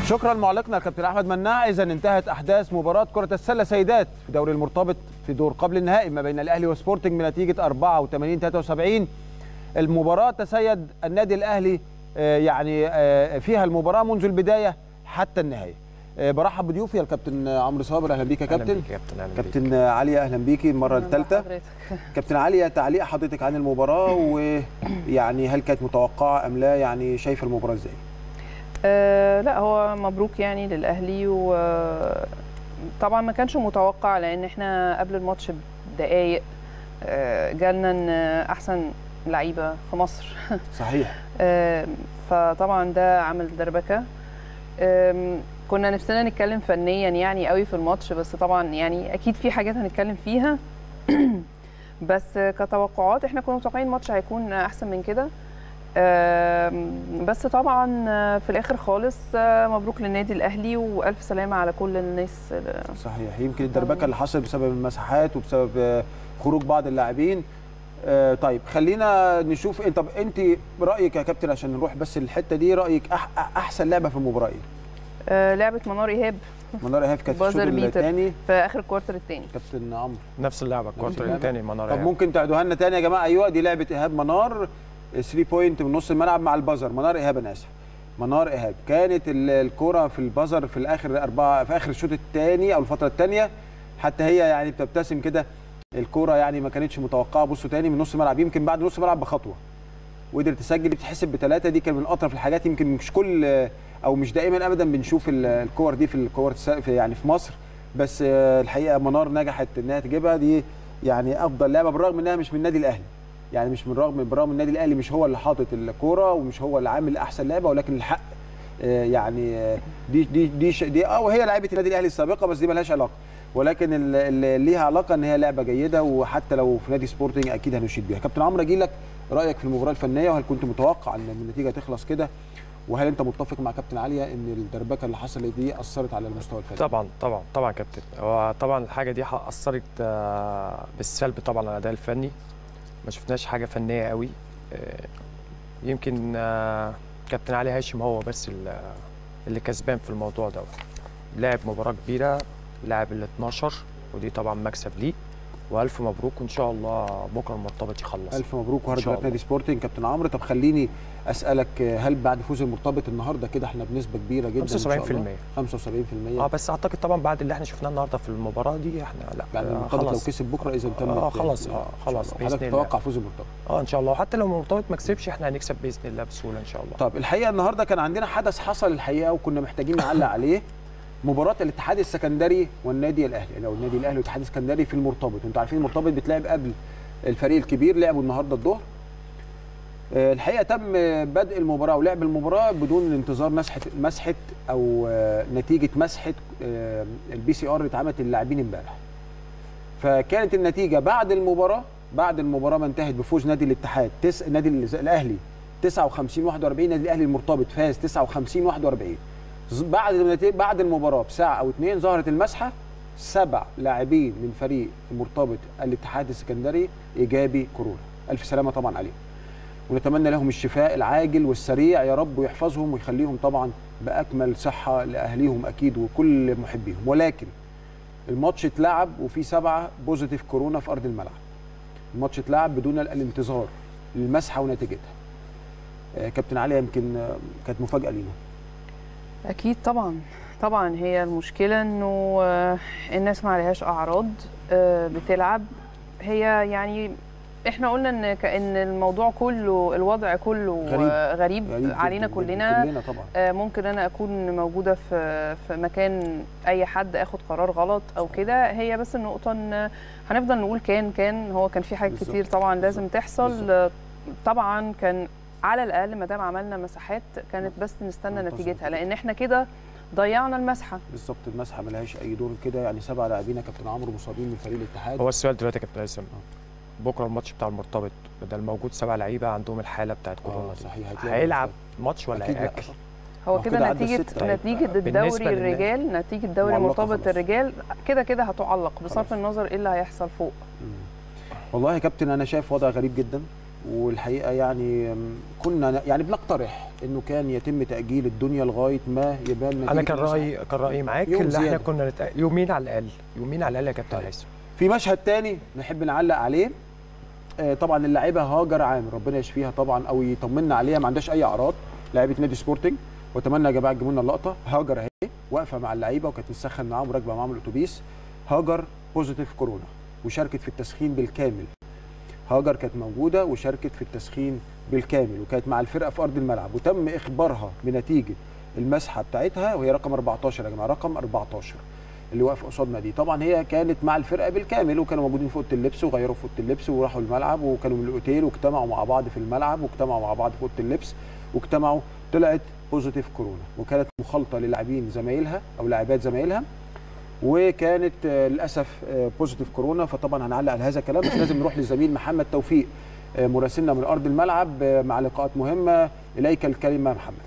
شكرا معلقنا الكابتن احمد مناع اذا انتهت احداث مباراه كره السله سيدات في دوري المرتبط في دور قبل النهائي ما بين الاهلي وسبورتنج بنتيجه 84 73 المباراه تسيد النادي الاهلي آه، يعني آه، فيها المباراه منذ البدايه حتى النهايه آه، برحب بضيوفي الكابتن عمرو صابر اهلا بيك يا أهلاً كابتن بيك يا كابتن اهلا بيك كابتن عليا اهلا بيكي المره الثالثه حضرتك. كابتن عليا تعليق حضرتك عن المباراه ويعني هل كانت متوقعه ام لا يعني شايفه المباراه ازاي آه لا هو مبروك يعني للاهلي وطبعا ما كانش متوقع لان احنا قبل الماتش بدقايق آه جالنا ان احسن لعيبه في مصر صحيح آه فطبعا ده عمل دربكه آم، كنا نفسنا نتكلم فنيا يعني قوي في الماتش بس طبعا يعني اكيد في حاجات هنتكلم فيها بس كتوقعات احنا كنا متوقعين الماتش هيكون احسن من كده آم، بس طبعا في الاخر خالص آه، مبروك للنادي الاهلي والف سلامه على كل الناس اللي- صحيح يمكن الدربكه اللي حصلت بسبب المساحات وبسبب آه، خروج بعض اللاعبين آه، طيب خلينا نشوف انت طب انت رايك يا كابتن عشان نروح بس الحته دي رايك أح احسن لعبه في المباراه ايه؟ آه، لعبه منار ايهاب منار ايهاب كانت في الشوط بازر بيتر. الثاني في اخر الكوارتر الثاني كابتن عمرو نفس اللعبه نفس الكوارتر اللعبة. الثاني منار طب إيهاب. ممكن تعيدوها لنا تاني يا جماعه ايوه دي لعبه ايهاب منار 3 بوينت من نص الملعب مع البازر منار ايهاب انا اسف منار ايهاب كانت ال- الكره في البازر في الاخر اربعه في اخر الشوط الثاني او الفتره الثانيه حتى هي يعني بتبتسم كده الكره يعني ما كانتش متوقعه بصوا تاني من نص الملعب يمكن بعد نص الملعب بخطوه وقدرت تسجل بتحسب بثلاثه دي كان من اطرف الحاجات يمكن مش كل او مش دائما ابدا بنشوف ال- الكور دي في الكور الس- في يعني في مصر بس آه، الحقيقه منار نجحت انها تجيبها دي يعني افضل لعبه بالرغم انها مش من النادي الاهلي يعني مش من رغم برغم النادي الاهلي مش هو اللي حاطط الكوره ومش هو اللي عامل احسن لعبه ولكن الحق آه، يعني آه، دي دي دي ش- دي اه وهي لعيبه النادي الاهلي السابقه بس دي ملهاش علاقه ولكن ال- اللي ليها علاقه ان هي لعبه جيده وحتى لو في نادي سبورتنج اكيد هنشيد بيها كابتن عمرو اجي لك رايك في المباراه الفنيه وهل كنت متوقع ان النتيجه تخلص كده وهل انت متفق مع كابتن عليا ان الدربكه اللي حصلت دي اثرت على المستوى الفني طبعا طبعا طبعا كابتن هو طبعا الحاجه دي ح- اثرت آه، بالسلب طبعا على الاداء الفني ما شفناش حاجه فنيه قوي آه، يمكن آه، كابتن علي هاشم هو بس ال- اللي كسبان في الموضوع دوت لعب مباراه كبيره لعب ال 12 ودي طبعا مكسب ليه والف مبروك وان شاء الله بكره المرتبط يخلص الف مبروك إن وهارد شاء لك نادي سبورتنج كابتن عمرو طب خليني اسالك هل بعد فوز المرتبط النهارده كده احنا بنسبه كبيره جدا إن شاء الله؟ 75% اه بس اعتقد طبعا بعد اللي احنا شفناه النهارده في المباراه دي احنا لا يعني آه، المرتبط لو خلاص كسب بكره اذا تم آه، خلاص، آه، خلاص، بإذن حضرتك الله. تتوقع فوز المرتبط اه ان شاء الله وحتى لو المرتبط ما كسبش احنا هنكسب باذن الله بسهوله ان شاء الله طب الحقيقه النهارده كان عندنا حدث حصل الحقيقه وكنا محتاجين نعلق عليه مباراه الاتحاد السكندري والنادي الاهلي او النادي الاهلي والاتحاد السكندري في المرتبط انتوا عارفين المرتبط بيتلعب قبل الفريق الكبير لعبوا النهارده الظهر آه، الحقيقه تم بدء المباراه ولعب المباراه بدون انتظار مسحه مسحه او آه، نتيجه مسحه آه، البي سي ار اللي اتعملت للاعبين امبارح فكانت النتيجه بعد المباراه بعد المباراه ما انتهت بفوز نادي الاتحاد تس... نادي ال- الاهلي 59 41 نادي الاهلي المرتبط فاز 59 41 ز- بعد النتيجة- بعد المباراه بساعه او اتنين ظهرت المسحه سبع لاعبين من فريق المرتبط الاتحاد السكندري ايجابي كورونا الف سلامه طبعا عليهم ونتمنى لهم الشفاء العاجل والسريع يا رب ويحفظهم ويخليهم طبعا باكمل صحه لاهليهم اكيد وكل محبيهم ولكن الماتش اتلعب وفي سبعه بوزيتيف كورونا في ارض الملعب الماتش اتلعب بدون الانتظار للمسحه ونتيجتها آه، كابتن علي يمكن آه، كانت مفاجاه لينا اكيد طبعا طبعا هي المشكله انه آه، الناس ما عليهاش اعراض آه، بتلعب هي يعني احنا قلنا ان كان الموضوع كله الوضع كله غريب. آه، غريب, غريب علينا جداً- كلنا كلنا طبعا آه، ممكن انا اكون موجوده في في مكان اي حد اخد قرار غلط او كده هي بس النقطه ان هنفضل نقول كان كان هو كان في حاجات بالظبط. كتير طبعا لازم بالظبط. تحصل بالظبط. آه، طبعا كان على الاقل ما دام عملنا مساحات كانت بس نستنى منتظر نتيجتها كده. لان احنا كده ضيعنا المسحه بالظبط المسحه ملهاش اي دور كده يعني سبع لاعبين يا كابتن عمرو مصابين من فريق الاتحاد هو السؤال دلوقتي يا كابتن هيثم بكره الماتش بتاع المرتبط بدل موجود سبع لعيبه عندهم الحاله بتاعت كورونا اه دي. صحيح هتلاقي هيلعب ماتش ولا اكيد لا هياكل ما هو هو كده كده عدى نتيجه الستة. نتيجه بالنسبة الدوري للنا- الرجال نتيجه دوري معلقة مرتبط خلاص. الرجال كده كده هتعلق بصرف خلاص. النظر ايه اللي هيحصل فوق مم. والله يا كابتن انا شايف وضع غريب جدا والحقيقه يعني م، كنا يعني بنقترح انه كان يتم تاجيل الدنيا لغايه ما يبان انا نتيجة كان المسح. رايي كان رايي معاك يوم اللي احنا زيادة. كنا نت... يومين على الاقل يومين على الاقل يا كابتن طيب. هيثم في مشهد تاني نحب نعلق عليه آه، طبعا اللاعبه هاجر عامر ربنا يشفيها طبعا او يطمنا عليها ما عندهاش اي اعراض لاعبه نادي سبورتنج واتمنى يا جماعه تجيبوا لنا اللقطه هاجر اهي واقفه مع اللعيبه وكانت بتسخن معاهم وراكبه معاهم الاتوبيس هاجر بوزيتيف كورونا وشاركت في التسخين بالكامل هاجر كانت موجوده وشاركت في التسخين بالكامل وكانت مع الفرقه في ارض الملعب وتم اخبارها بنتيجه المسحه بتاعتها وهي رقم 14 يا جماعه رقم 14 اللي واقف قصادنا دي طبعا هي كانت مع الفرقه بالكامل وكانوا موجودين في اوضه اللبس وغيروا في اوضه اللبس وراحوا الملعب وكانوا من الاوتيل واجتمعوا مع بعض في الملعب واجتمعوا مع بعض في اوضه اللبس واجتمعوا طلعت بوزيتيف كورونا وكانت مخالطه للاعبين زمايلها او لاعبات زمايلها وكانت آه، للاسف آه، بوزيتيف كورونا فطبعا هنعلق على هذا الكلام بس لازم نروح للزميل محمد توفيق آه، مراسلنا من ارض الملعب آه، مع لقاءات مهمه اليك الكلمه محمد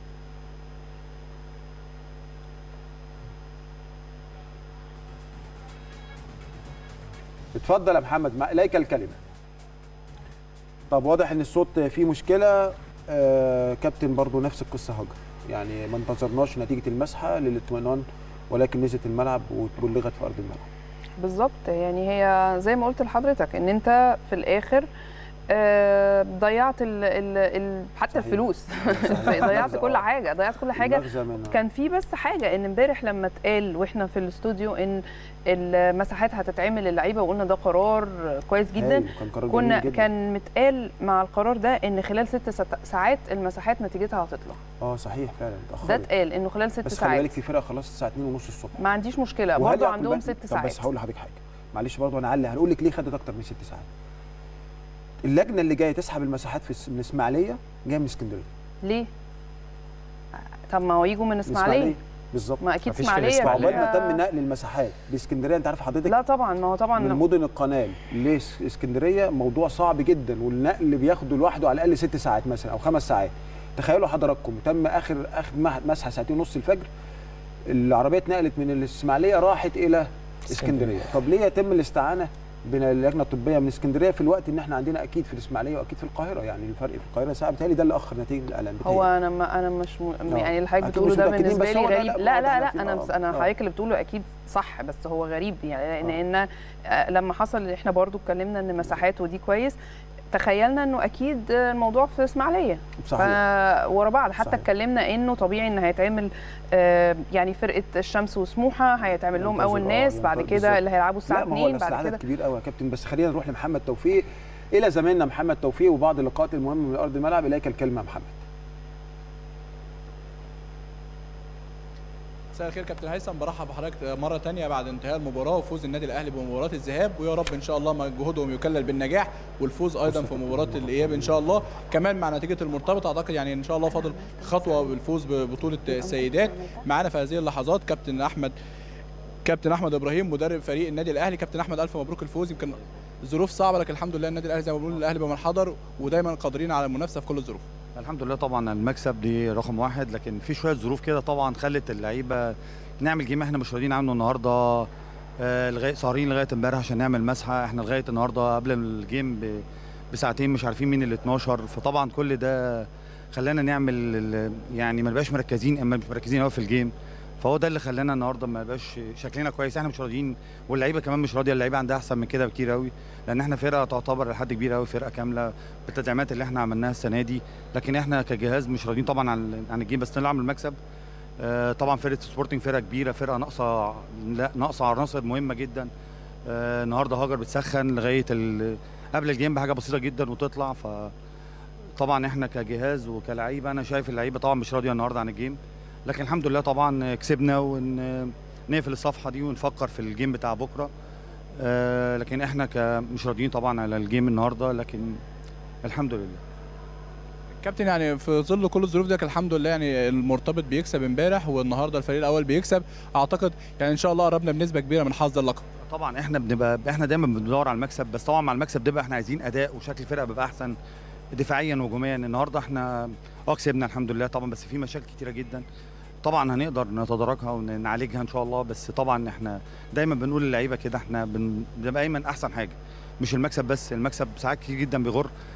اتفضل يا محمد مع اليك الكلمه طب واضح ان الصوت فيه مشكله آه كابتن برضو نفس القصه هاجر يعني ما انتظرناش نتيجه المسحه للاطمئنان ولكن نزلت الملعب واتبلغت في ارض الملعب بالظبط يعني هي زي ما قلت لحضرتك ان انت في الاخر آه، ضيعت ال ال ال حتى صحيح. الفلوس صحيح. ضيعت المغزى، كل آه. حاجه ضيعت كل حاجه المغزى من كان في بس حاجه ان امبارح لما اتقال واحنا في الاستوديو ان المساحات هتتعمل للعيبه وقلنا ده قرار كويس جدا هايل، كان قرار كنا جميل جدا. كان متقال مع القرار ده ان خلال ست سات- ساعات المساحات نتيجتها هتطلع اه صحيح فعلا ده اتاخرت اتقال انه خلال ست بس خلي ساعات بالك في فرقه خلاص الساعه 2 ونص الصبح ما عنديش مشكله وهل برضه يعقل عندهم بقى- ست طب ساعات بس هقول لحضرتك حاجه معلش برضه هنعلق هنقول لك ليه خدت اكتر من ست ساعات اللجنه اللي جايه تسحب المساحات في الس- من اسماعيليه جايه من اسكندريه ليه؟ طب ما هو يجوا من اسماعيليه بالظبط ما اكيد مفيش في اسماعيليه الإسماعيلية. عقبال ما فيها- تم نقل المساحات لاسكندريه انت عارف حضرتك لا طبعا ما هو من طبعا مدن القناه لاسكندريه موضوع صعب جدا والنقل بياخده لوحده على الاقل ست ساعات مثلا او خمس ساعات تخيلوا حضراتكم تم اخر اخر مح- مسحه ساعتين ونص الفجر العربيه اتنقلت من الاسماعيليه راحت الى اسكندريه طب ليه يتم الاستعانه بين اللجنه الطبيه من اسكندريه في الوقت ان احنا عندنا اكيد في الاسماعيليه واكيد في القاهره يعني الفرق في القاهره ساعه بالتالي ده اللي اخر نتيجه الاعلان هو بتهيألي. انا ما انا مش م... آه. يعني اللي حضرتك أكيد بتقوله مش ده متأكدين، بالنسبه بس لي هو ده- غريب لا، لا واضح لا إن لا في- انا آه، بس انا آه. حضرتك اللي بتقوله اكيد صح بس هو غريب يعني لان آه، لما حصل احنا برضو اتكلمنا ان مساحات ودي كويس تخيلنا انه اكيد الموضوع في اسماعيليه صحيح ف- ورا بعض حتى صحيح. اتكلمنا انه طبيعي ان هيتعمل آه، يعني فرقه الشمس وسموحه هيتعمل لهم اول ينتظروا، آه، ناس بعد ينتظروا. كده اللي هيلعبوا الساعه لا ما هو 2 الأصل بعد عدد كده كبير قوي يا كابتن بس خلينا نروح لمحمد توفيق الى زميلنا محمد توفيق وبعض اللقاءات المهمه من ارض الملعب اليك الكلمه محمد مساء الخير كابتن هيثم برحب بحضرتك مره تانية بعد انتهاء المباراه وفوز النادي الاهلي بمباراه الذهاب ويا رب ان شاء الله مجهودهم يكلل بالنجاح والفوز ايضا في مباراه الاياب ان شاء الله كمان مع نتيجه المرتبط اعتقد يعني ان شاء الله فاضل خطوه بالفوز ببطوله السيدات معانا في هذه اللحظات كابتن احمد كابتن احمد ابراهيم مدرب فريق النادي الاهلي كابتن احمد الف مبروك الفوز يمكن ظروف صعبه لكن الحمد لله النادي الاهلي زي ما بنقول الاهلي بمن حضر ودايما قادرين على المنافسه في كل الظروف الحمد لله طبعا المكسب دي رقم واحد لكن في شويه ظروف كده طبعا خلت اللعيبه نعمل جيم احنا مش راضيين عنه النهارده آه، لغايه سهرين لغايه امبارح عشان نعمل مسحه احنا لغايه النهارده قبل الجيم ب- بساعتين مش عارفين مين ال 12 فطبعا كل ده خلانا نعمل ال- يعني ما نبقاش مركزين اما مش مركزين قوي في الجيم فهو ده اللي خلانا النهارده ما يبقاش شكلنا كويس احنا مش راضيين واللعيبه كمان مش راضيه اللعيبه عندها احسن من كده بكتير قوي لان احنا فرقه تعتبر لحد كبير قوي فرقه كامله بالتدعيمات اللي احنا عملناها السنه دي لكن احنا كجهاز مش راضيين طبعا عن عن الجيم بس نلعب المكسب آه، طبعا فرقه سبورتنج فرقه كبيره فرقه ناقصه لا ناقصه عناصر مهمه جدا آه، النهارده هاجر بتسخن لغايه ال- قبل الجيم بحاجه بسيطه جدا وتطلع ف طبعا احنا كجهاز وكلعيبه انا شايف اللعيبه طبعا مش راضيه النهارده عن الجيم لكن الحمد لله طبعا كسبنا ونقفل الصفحه دي ونفكر في الجيم بتاع بكره آه، لكن احنا ك- مش راضيين طبعا على الجيم النهارده لكن الحمد لله كابتن يعني في ظل كل الظروف دي الحمد لله يعني المرتبط بيكسب امبارح والنهارده الفريق الاول بيكسب اعتقد يعني ان شاء الله قربنا بنسبه كبيره من حظ اللقب طبعا احنا بنبقى احنا دايما بندور على المكسب بس طبعا مع المكسب ده بقى احنا عايزين اداء وشكل الفرقه بيبقى احسن دفاعيا وهجوميا النهارده احنا اه كسبنا الحمد لله طبعا بس في مشاكل كتيره جدا طبعا هنقدر نتداركها ونعالجها ان شاء الله بس طبعا احنا دايما بنقول للعيبه كده احنا بن- بنبقى دايما احسن حاجه مش المكسب بس المكسب ساعات كتير جدا بيغر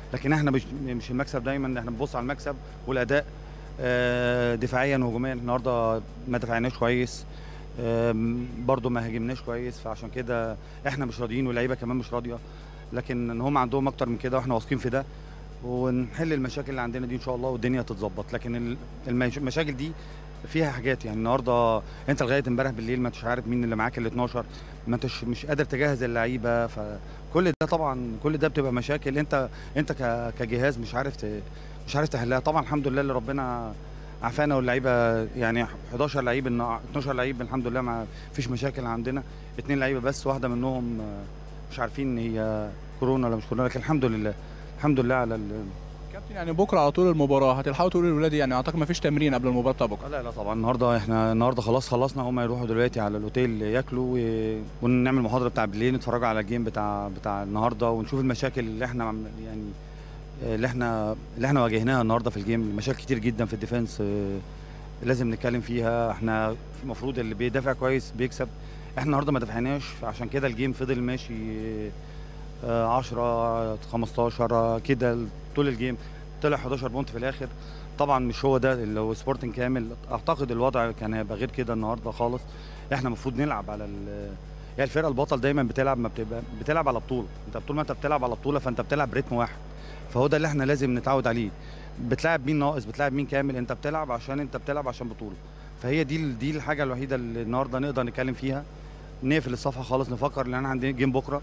لكن احنا مش مش المكسب دايما احنا بنبص على المكسب والاداء آه، دفاعيا وهجوميا النهارده ما دفعناش كويس آم، برضو ما هاجمناش كويس فعشان كده احنا مش راضيين واللعيبه كمان مش راضيه لكن ان هم عندهم اكتر من كده واحنا واثقين في ده ونحل المشاكل اللي عندنا دي ان شاء الله والدنيا تتظبط لكن ال- المش- المشاكل دي فيها حاجات يعني النهارده انت لغايه امبارح بالليل ما انتش عارف مين اللي معاك ال 12 ما انتش مش قادر تجهز اللعيبه فكل ده طبعا كل ده بتبقى مشاكل انت انت ك- كجهاز مش عارف ت- مش عارف تحلها طبعا الحمد لله اللي ربنا عافانا واللعيبه يعني 11 لعيب النا- 12 لعيب الحمد لله ما فيش مشاكل عندنا اثنين لعيبه بس واحده منهم آه، مش عارفين هي كورونا ولا مش كورونا لكن الحمد لله الحمد لله على ال- كابتن يعني بكره على طول المباراه هتلحقوا تقولوا للولاد يعني اعتقد ما فيش تمرين قبل المباراه بتاع بكره لا لا طبعا النهارده احنا النهارده خلاص خلصنا هم يروحوا دلوقتي على الاوتيل ياكلوا و... ونعمل محاضره بتاع بالليل نتفرجوا على الجيم بتاع بتاع النهارده ونشوف المشاكل اللي احنا عم- يعني اللي احنا اللي احنا واجهناها النهارده في الجيم مشاكل كتير جدا في الديفense آه، لازم نتكلم فيها احنا المفروض اللي بيدافع كويس بيكسب احنا النهارده ما دافعناش فعشان كده الجيم فضل ماشي آه، 10 15 آه، كده طول الجيم طلع 11 بونت في الاخر طبعا مش هو ده اللي هو سبورتنج كامل اعتقد الوضع كان هيبقى غير كده النهارده خالص احنا المفروض نلعب على ال هي الفرقه البطل دايما بتلعب ما بتبقى بتلعب على بطوله انت طول ما انت بتلعب على بطوله فانت بتلعب بريتم واحد فهو ده اللي احنا لازم نتعود عليه بتلعب مين ناقص بتلعب مين كامل انت بتلعب عشان انت بتلعب عشان بطوله فهي دي دي الحاجه الوحيده اللي النهارده نقدر نتكلم فيها نقفل الصفحه خالص نفكر ان احنا عندنا جيم بكره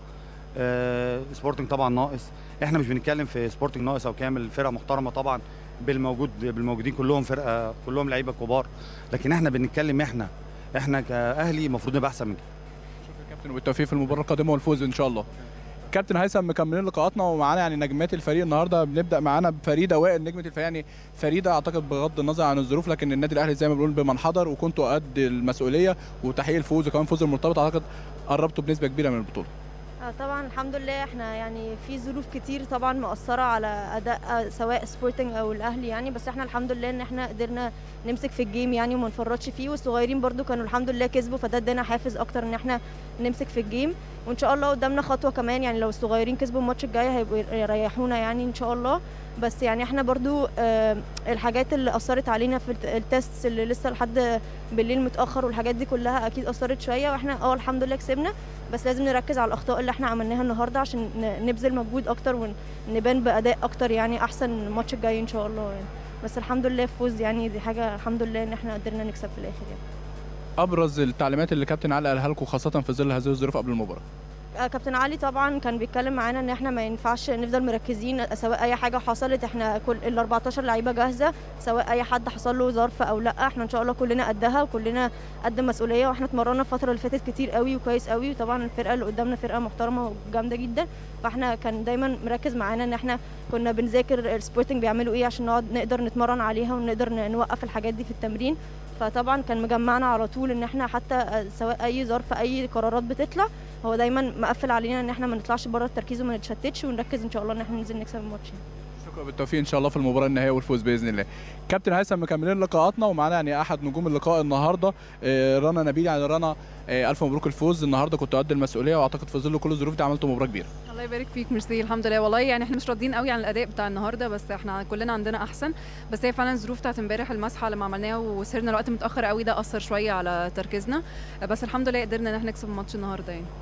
آه سبورتنج طبعا ناقص احنا مش بنتكلم في سبورتنج ناقص او كامل فرقه محترمه طبعا بالموجود بالموجودين كلهم فرقه كلهم لعيبه كبار لكن احنا بنتكلم احنا احنا كاهلي المفروض نبقى احسن من كده شكرا يا كابتن وبالتوفيق في المباراه القادمه والفوز ان شاء الله كابتن هيثم مكملين لقاءاتنا ومعانا يعني نجمات الفريق النهارده بنبدا معانا بفريده وائل نجمه الفريق يعني فريده اعتقد بغض النظر عن الظروف لكن النادي الاهلي زي ما بنقول بمن حضر وكنتوا قد المسؤوليه وتحقيق الفوز وكمان فوز المرتبط اعتقد قربتوا بنسبه كبيره من البطوله آه طبعا الحمد لله احنا يعني في ظروف كتير طبعا مؤثرة على أداء آه، سواء سبورتنج أو الأهلي يعني بس احنا الحمد لله إن احنا قدرنا نمسك في الجيم يعني وما نفرطش فيه والصغيرين برضو كانوا الحمد لله كسبوا فده ادانا حافز أكتر إن احنا نمسك في الجيم وإن شاء الله قدامنا خطوة كمان يعني لو الصغيرين كسبوا الماتش الجاي هيبقوا يريحونا يعني إن شاء الله بس يعني احنا برضو آه، الحاجات اللي أثرت علينا في الت- التيست اللي لسه لحد بالليل متأخر والحاجات دي كلها أكيد أثرت شوية واحنا اه الحمد لله كسبنا بس لازم نركز على الاخطاء اللي احنا عملناها النهارده عشان ن- نبذل مجهود اكتر ونبان باداء اكتر يعني احسن الماتش الجاي ان شاء الله يعني بس الحمد لله فوز يعني دي حاجه الحمد لله ان احنا قدرنا نكسب في الاخر يعني ابرز التعليمات اللي كابتن علي قالها لكم خاصه في ظل هذه الظروف قبل المباراه آه، كابتن علي طبعا كان بيتكلم معانا ان احنا ما ينفعش نفضل مركزين سواء اي حاجه حصلت احنا كل ال 14 لعيبه جاهزه سواء اي حد حصل له ظرف او لا احنا ان شاء الله كلنا قدها وكلنا قد المسؤوليه واحنا اتمرنا الفتره اللي فاتت كتير قوي وكويس قوي وطبعا الفرقه اللي قدامنا فرقه محترمه وجامده جدا فاحنا كان دايما مركز معانا ان احنا كنا بنذاكر السبورتنج بيعملوا ايه عشان نقعد نقدر نتمرن عليها ونقدر ن- نوقف الحاجات دي في التمرين فطبعا كان مجمعنا على طول ان احنا حتى آه، سواء اي ظرف اي قرارات بتطلع هو دايما مقفل علينا ان احنا ما نطلعش بره التركيز وما نتشتتش ونركز ان شاء الله ان احنا ننزل نكسب الماتش يعني. شكرا بالتوفيق ان شاء الله في المباراه النهائيه والفوز باذن الله كابتن هيثم مكملين لقاءاتنا ومعانا يعني احد نجوم اللقاء النهارده آه، رنا نبيل يعني رنا آه، الف مبروك الفوز النهارده كنتوا قد المسؤوليه واعتقد في ظل كل الظروف دي عملتوا مباراه كبيره الله يبارك فيك ميرسي الحمد لله والله يعني احنا مش راضيين قوي عن الاداء بتاع النهارده بس احنا كلنا عندنا احسن بس هي فعلا الظروف بتاعت امبارح المسحه لما عملناها وسهرنا الوقت متاخر قوي ده اثر شويه على تركيزنا بس الحمد لله قدرنا ان احنا نكسب الماتش النهارده يعني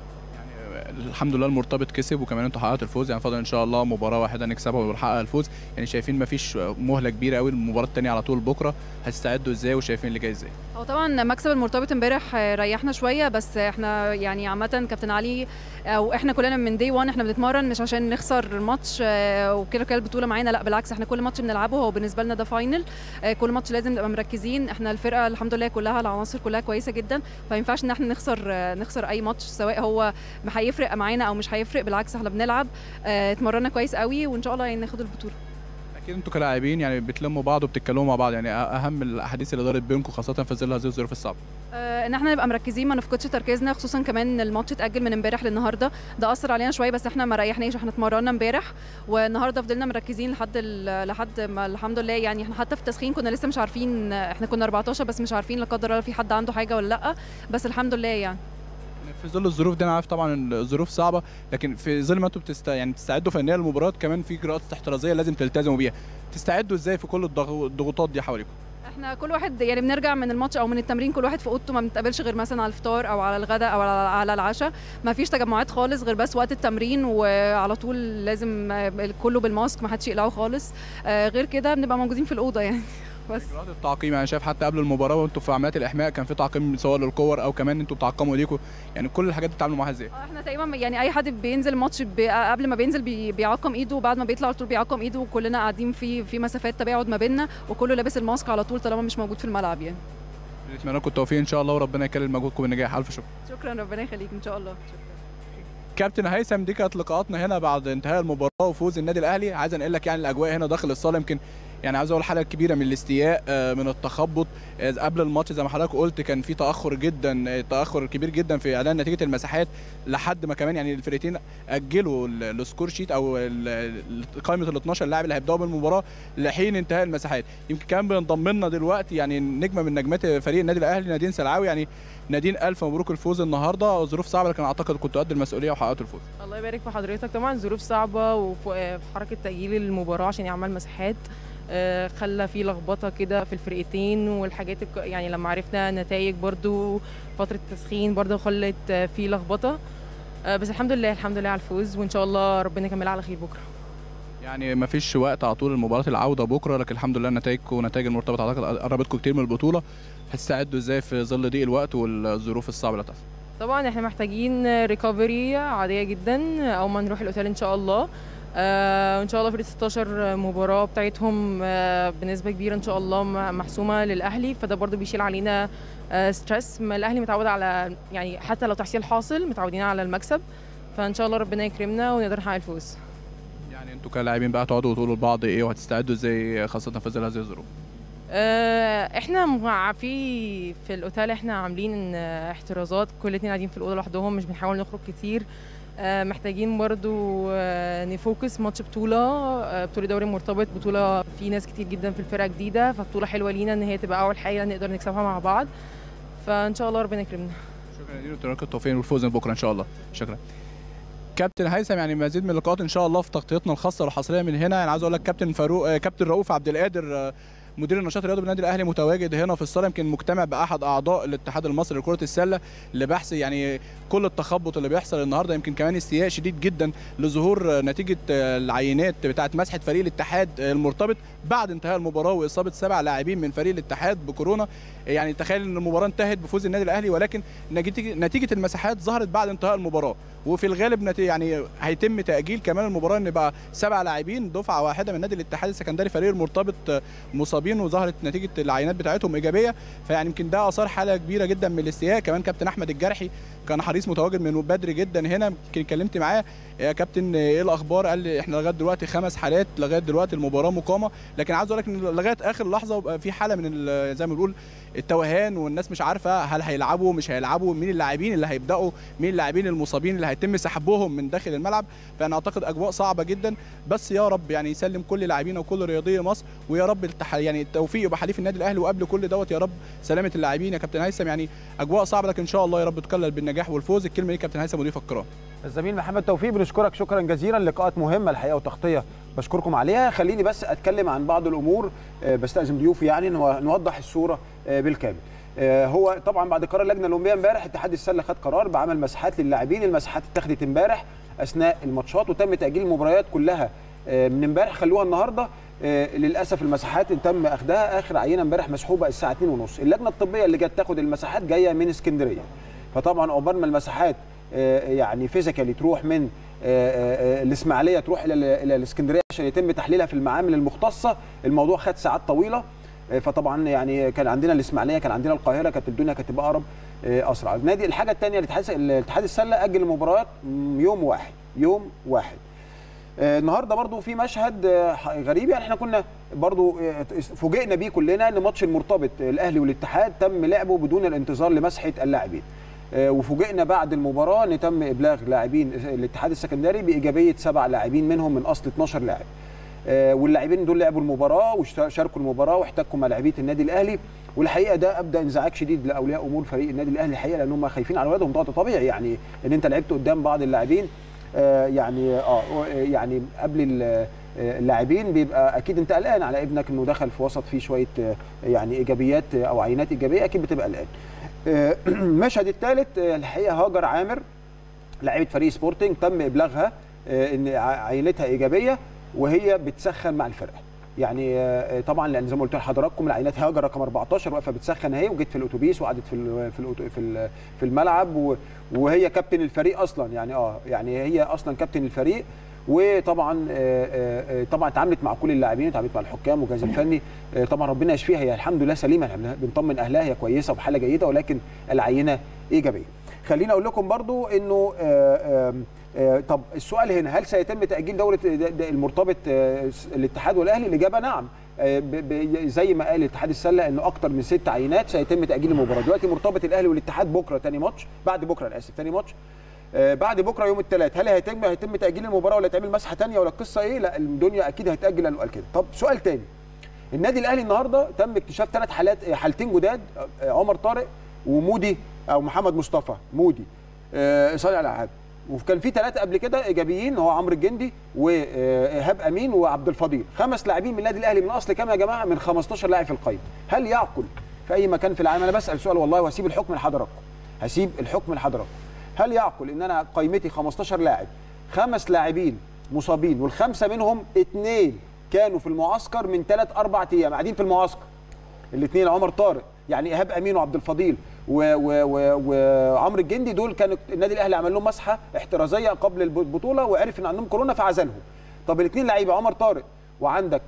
الحمد لله المرتبط كسب وكمان انتوا حققتوا الفوز يعني فاضل ان شاء الله مباراه واحده نكسبها ونحقق الفوز يعني شايفين ما فيش مهله كبيره قوي المباراه الثانيه على طول بكره هتستعدوا ازاي وشايفين اللي جاي ازاي هو طبعا مكسب المرتبط امبارح آه، ريحنا شويه بس احنا يعني عامه كابتن علي او احنا كلنا من دي 1 احنا بنتمرن مش عشان نخسر الماتش آه، وكده كده البطوله معانا لا بالعكس احنا كل ماتش بنلعبه هو بالنسبه لنا ده فاينل آه، كل ماتش لازم نبقى مركزين احنا الفرقه الحمد لله كلها العناصر كلها كويسه جدا فما ينفعش ان احنا نخسر آه، نخسر اي ماتش سواء هو هيفرق معانا او مش هيفرق بالعكس احنا بنلعب آه، اتمرنا كويس قوي وان شاء الله يعني ناخد البطوله اكيد انتوا كلاعبين يعني بتلموا بعض وبتتكلموا مع بعض يعني اهم الاحاديث اللي دارت بينكم خاصه في ظل هذه الظروف الصعبه آه، ان احنا نبقى مركزين ما نفقدش تركيزنا خصوصا كمان ان الماتش اتاجل من امبارح للنهارده ده اثر علينا شويه بس احنا ما ريحناش احنا اتمرنا امبارح والنهارده فضلنا مركزين لحد ال- لحد ما الحمد لله يعني احنا حتى في التسخين كنا لسه مش عارفين احنا كنا 14 بس مش عارفين لا قدر الله في حد عنده حاجه ولا لا بس الحمد لله يعني في ظل الظروف دي انا عارف طبعا الظروف صعبه لكن في ظل ما انتم بتست... يعني بتستعدوا فنيا للمباراه كمان في اجراءات احترازيه لازم تلتزموا بيها تستعدوا ازاي في كل الضغ- الضغوطات دي حواليكم احنا كل واحد يعني بنرجع من الماتش او من التمرين كل واحد في اوضته ما بنتقابلش غير مثلا على الفطار او على الغداء او على على العشاء ما فيش تجمعات خالص غير بس وقت التمرين وعلى طول لازم آه، كله بالماسك ما حدش يقلعه خالص آه، غير كده بنبقى موجودين في الاوضه يعني بس اجراءات التعقيم يعني شايف حتى قبل المباراه وانتم في عمليات الاحماء كان في تعقيم سواء للكور او كمان انتم بتعقموا ايديكم يعني كل الحاجات دي بتتعاملوا معاها ازاي آه، احنا تقريبا يعني اي حد بينزل الماتش بي- قبل ما بينزل بي- بيعقم ايده وبعد ما بيطلع على طول بيعقم ايده وكلنا قاعدين في في مسافات تباعد ما بيننا وكله لابس الماسك على طول طالما مش موجود في الملعب يعني نتمنى لكم التوفيق ان شاء الله وربنا يكلل مجهودكم بالنجاح الف شكر شكرا ربنا يخليك ان شاء الله شكرا. كابتن هيثم دي كانت لقاءاتنا هنا بعد انتهاء المباراه وفوز النادي الاهلي عايز انقل لك يعني الاجواء هنا داخل الصاله يمكن يعني عايز اقول حاله كبيره من الاستياء آه، من التخبط آه، قبل الماتش زي ما حضرتك قلت كان في تاخر جدا آه، تاخر كبير جدا في اعلان نتيجه المساحات لحد ما كمان يعني الفرقتين اجلوا ال- السكور شيت او ال- ال- قائمه ال 12 لاعب اللي هيبداوا بالمباراه لحين انتهاء المساحات يمكن كمان بينضم لنا دلوقتي يعني نجمه من نجمات فريق النادي الاهلي نادين سلعاوي يعني نادين الف مبروك الفوز النهارده ظروف صعبه لكن اعتقد كنتوا قد المسؤوليه وحققتوا الفوز الله يبارك في حضرتك طبعا ظروف صعبة وفي في حركة تأجيل المباراة عشان يعمل مساحات آه، خلى في لخبطة كده في الفرقتين والحاجات الك- يعني لما عرفنا نتائج برضو فترة التسخين برضو خلت آه، في لخبطة آه، بس الحمد لله الحمد لله على الفوز وإن شاء الله ربنا يكملها على خير بكرة يعني ما فيش وقت على طول المباراه العوده بكره لكن الحمد لله نتائجكم ونتائج المرتبطه اعتقد قربتكم كتير من البطوله هتستعدوا ازاي في ظل ضيق الوقت والظروف الصعبه اللي هتحصل طبعا احنا محتاجين ريكفري عادية جدا أو ما نروح الأوتيل إن شاء الله آه وإن شاء الله فريق 16 مباراة بتاعتهم آه بنسبة كبيرة إن شاء الله م- محسومة للأهلي فده برضو بيشيل علينا آه ستريس ما الأهلي متعود على يعني حتى لو تحصيل حاصل متعودين على المكسب فإن شاء الله ربنا يكرمنا ونقدر نحقق الفوز يعني انتوا كلاعبين بقى تقعدوا وتقولوا لبعض ايه وهتستعدوا ازاي خاصه في ظل هذه الظروف آه، احنا مع- في في الاوتيل احنا عاملين آه، احترازات كل اتنين قاعدين في الاوضه لوحدهم مش بنحاول نخرج كتير آه، محتاجين برضو آه، نفوكس ماتش بطوله آه، بطوله دوري مرتبط بطوله في ناس كتير جدا في الفرقه جديده فبطوله حلوه لينا ان هي تبقى اول حاجه نقدر نكسبها مع بعض فان شاء الله ربنا يكرمنا شكرا يا دينا ونتمنى لكم التوفيق والفوز بكره ان شاء الله شكرا كابتن هيثم يعني مزيد من اللقاءات ان شاء الله في تغطيتنا الخاصه والحصريه من هنا يعني عايز اقول لك كابتن فاروق آه، كابتن رؤوف عبد القادر آه، مدير النشاط الرياضي بالنادي الاهلي متواجد هنا في الصاله يمكن مجتمع باحد اعضاء الاتحاد المصري لكره السله لبحث يعني كل التخبط اللي بيحصل النهارده يمكن كمان استياء شديد جدا لظهور آه، نتيجه آه، العينات بتاعه مسحه فريق الاتحاد آه، المرتبط بعد انتهاء المباراه واصابه سبع لاعبين من فريق الاتحاد بكورونا يعني تخيل ان المباراه انتهت بفوز النادي الاهلي ولكن نتيجه نتيجه المساحات ظهرت بعد انتهاء المباراه وفي الغالب نتي يعني هيتم تاجيل كمان المباراه ان بقى سبع لاعبين دفعه واحده من نادي الاتحاد السكندري فريق المرتبط آه، مصابين وظهرت نتيجه العينات بتاعتهم ايجابيه فيعني يمكن ده اثار حاله كبيره جدا من الاستياء كمان كابتن احمد الجرحي كان حريص متواجد من بدري جدا هنا يمكن اتكلمت معاه يا كابتن ايه الاخبار قال لي احنا لغايه دلوقتي خمس حالات لغايه دلوقتي المباراه مقامه لكن عايز اقول لك ان لغايه اخر لحظه بقى في حاله من ال- زي ما بنقول التوهان والناس مش عارفه هل هيلعبوا مش هيلعبوا مين اللاعبين اللي هيبداوا مين اللاعبين المصابين اللي هيتم سحبهم من داخل الملعب فانا اعتقد اجواء صعبه جدا بس يا رب يعني يسلم كل لاعبينا وكل رياضي مصر ويا رب التح... يعني التوفيق يبقى حليف النادي الاهلي وقبل كل دوت يا رب سلامه اللاعبين يا كابتن هيثم يعني اجواء صعبه لكن ان شاء الله يا رب تكلل بالنجاح والفوز الكلمه دي كابتن هيثم مضيف الكرام الزميل محمد توفيق بنشكرك شكرا جزيلا لقاءات مهمه الحقيقه وتغطيه بشكركم عليها خليني بس اتكلم عن بعض الامور آه، بستاذن ضيوفي يعني نو- نوضح الصوره آه، بالكامل آه، هو طبعا بعد قرار اللجنه الاولمبيه امبارح اتحاد السله خد قرار بعمل مساحات للاعبين المساحات اتخذت امبارح اثناء الماتشات وتم تاجيل المباريات كلها آه، من امبارح خلوها النهارده آه، للاسف المساحات تم اخذها اخر عينه امبارح مسحوبه الساعه 2:30 اللجنه الطبيه اللي جت تاخد المساحات جايه من اسكندريه فطبعا عقبال ما المساحات آه، يعني فيزيكالي تروح من آه، آه، الاسماعيليه تروح الى الى الاسكندريه عشان يتم تحليلها في المعامل المختصه الموضوع خد ساعات طويله آه، فطبعا يعني كان عندنا الاسماعيليه كان عندنا القاهره كانت الدنيا كانت تبقى اقرب آه، اسرع النادي الحاجه الثانيه الاتحاد الاتحاد السله اجل المباريات يوم واحد يوم واحد آه، النهارده برضو في مشهد آه، ح- غريب يعني احنا كنا برضو آه، فوجئنا بيه كلنا ان ماتش المرتبط آه، الاهلي والاتحاد تم لعبه بدون الانتظار لمسحه اللاعبين آه، وفوجئنا بعد المباراه ان تم ابلاغ لاعبين الاتحاد السكندري بايجابيه سبع لاعبين منهم من اصل 12 لاعب آه، واللاعبين دول لعبوا المباراه وشاركوا المباراه واحتكوا مع لاعبيه النادي الاهلي والحقيقه ده ابدا انزعاج شديد لاولياء امور فريق النادي الاهلي الحقيقه لان هم خايفين على اولادهم ده طبيعي يعني ان انت لعبت قدام بعض اللاعبين آه، يعني اه يعني قبل ال- آه، اللاعبين بيبقى اكيد انت قلقان على ابنك انه دخل في وسط فيه شويه آه، يعني ايجابيات آه، او عينات ايجابيه اكيد بتبقى قلقان. آه، المشهد الثالث آه، الحقيقه هاجر عامر لاعيبه فريق سبورتنج تم ابلاغها آه، ان ع- عينتها ايجابيه وهي بتسخن مع الفرقه يعني آه، طبعا لان زي ما قلت لحضراتكم العينات هاجر رقم 14 واقفه بتسخن اهي وجيت في الاتوبيس وقعدت في ال- في الأتو- في ال- في الملعب و- وهي كابتن الفريق اصلا يعني اه يعني هي اصلا كابتن الفريق وطبعا آه، آه، آه، طبعا اتعاملت مع كل اللاعبين اتعاملت مع الحكام والجهاز الفني آه، طبعا ربنا يشفيها هي الحمد لله سليمه إحنا بنطمن اهلها هي كويسه وبحاله جيده ولكن العينه ايجابيه خليني اقول لكم برضو انه آه، آم، آه، طب السؤال هنا هل سيتم تاجيل دوره د- د- المرتبط آه، الاتحاد والاهلي الاجابه نعم آه، ب- ب- زي ما قال اتحاد السله انه اكتر من ست عينات سيتم تاجيل المباراه دلوقتي مرتبط الاهلي والاتحاد بكره تاني ماتش بعد بكره انا اسف تاني ماتش آه، بعد بكره يوم الثلاث هل هيتم هيتم تاجيل المباراه ولا تعمل مسحه ثانيه ولا القصه ايه لا الدنيا اكيد هتاجل قالوا قال كده طب سؤال تاني النادي الاهلي النهارده تم اكتشاف ثلاث حالات حالتين جداد آه، عمر طارق ومودي او محمد مصطفى مودي آه، صانع الالعاب وكان في ثلاثه قبل كده ايجابيين هو عمرو الجندي وايهاب امين وعبد الفضيل خمس لاعبين من النادي الاهلي من اصل كام يا جماعه من 15 لاعب في القائمه هل يعقل في اي مكان في العالم انا بسال سؤال والله وهسيب الحكم لحضراتكم هسيب الحكم لحضراتكم هل يعقل ان انا قائمتي 15 لاعب خمس لاعبين مصابين والخمسه منهم اثنين كانوا في المعسكر من ثلاث اربع ايام قاعدين في المعسكر الاثنين عمر طارق يعني ايهاب امين وعبد الفضيل و- و- و- وعمرو الجندي دول كانوا النادي الاهلي عمل لهم مسحه احترازيه قبل الب- البطوله وعرف ان عندهم كورونا فعزلهم طب الاثنين لعيبه عمر طارق وعندك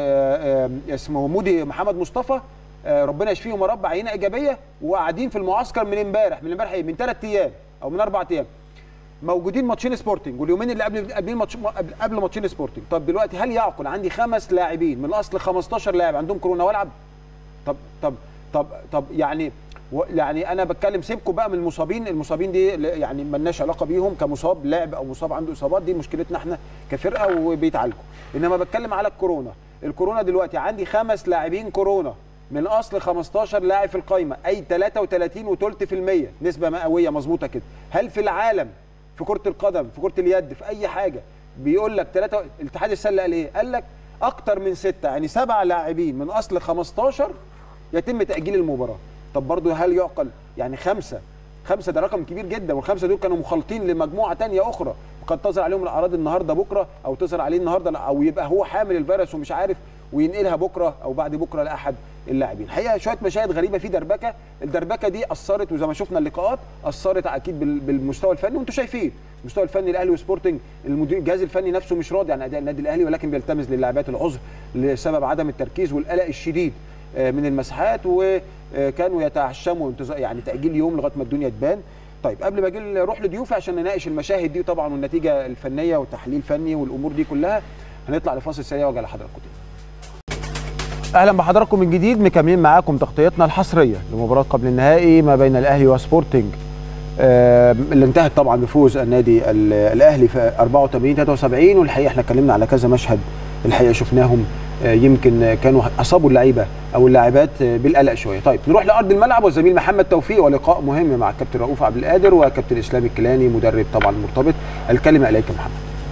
آه، آه، اسمه مودي محمد مصطفى آه، ربنا يشفيهم يا رب عينه ايجابيه وقاعدين في المعسكر من امبارح من امبارح ايه من ثلاث ايام او من اربع ايام موجودين ماتشين سبورتنج واليومين اللي قبل قبل ماتش قبل, قبل ماتشين سبورتنج طب دلوقتي هل يعقل عندي خمس لاعبين من اصل 15 لاعب عندهم كورونا والعب طب طب طب طب يعني و- يعني انا بتكلم سيبكم بقى من المصابين المصابين دي ل- يعني ملناش علاقه بيهم كمصاب لاعب او مصاب عنده اصابات دي مشكلتنا احنا كفرقه وبيتعالجوا انما بتكلم على الكورونا الكورونا دلوقتي عندي خمس لاعبين كورونا من اصل 15 لاعب في القايمه اي 33 وثلث في المية نسبه مئويه مظبوطه كده هل في العالم في كره القدم في كره اليد في اي حاجه بيقول لك 3 الاتحاد السله قال ايه قال لك اكتر من ستة يعني سبع لاعبين من اصل 15 يتم تاجيل المباراه طب برضه هل يعقل يعني خمسه خمسه ده رقم كبير جدا والخمسه دول كانوا مخالطين لمجموعه تانية اخرى وقد تظهر عليهم الاعراض النهارده بكره او تظهر عليه النهارده او يبقى هو حامل الفيروس ومش عارف وينقلها بكره او بعد بكره لاحد اللاعبين الحقيقه شويه مشاهد غريبه في دربكه الدربكه دي اثرت وزي ما شفنا اللقاءات اثرت اكيد بال- بالمستوى الفني وانتم شايفين المستوى الفني الاهلي وسبورتنج المدير الجهاز الفني نفسه مش راضي عن اداء النادي الاهلي ولكن بيلتمس للاعبات العذر لسبب عدم التركيز والقلق الشديد آه، من المساحات وكانوا يتعشموا انتظار يعني تاجيل يوم لغايه ما الدنيا تبان طيب قبل ما اجي نروح لضيوفي عشان نناقش المشاهد دي طبعا والنتيجه الفنيه والتحليل الفني والامور دي كلها هنطلع لفاصل سريع وارجع لحضراتكم تاني اهلا بحضراتكم من جديد مكملين معاكم تغطيتنا الحصريه لمباراه قبل النهائي ما بين الاهلي وسبورتنج آه، اللي انتهت طبعا بفوز النادي ال- الاهلي في 84 73 والحقيقه احنا اتكلمنا على كذا مشهد الحقيقه شفناهم آه، يمكن كانوا اصابوا اللعيبه او اللاعبات آه، بالقلق شويه طيب نروح لارض الملعب والزميل محمد توفيق ولقاء مهم مع الكابتن رؤوف عبد القادر وكابتن اسلام الكيلاني مدرب طبعا مرتبط الكلمه اليك محمد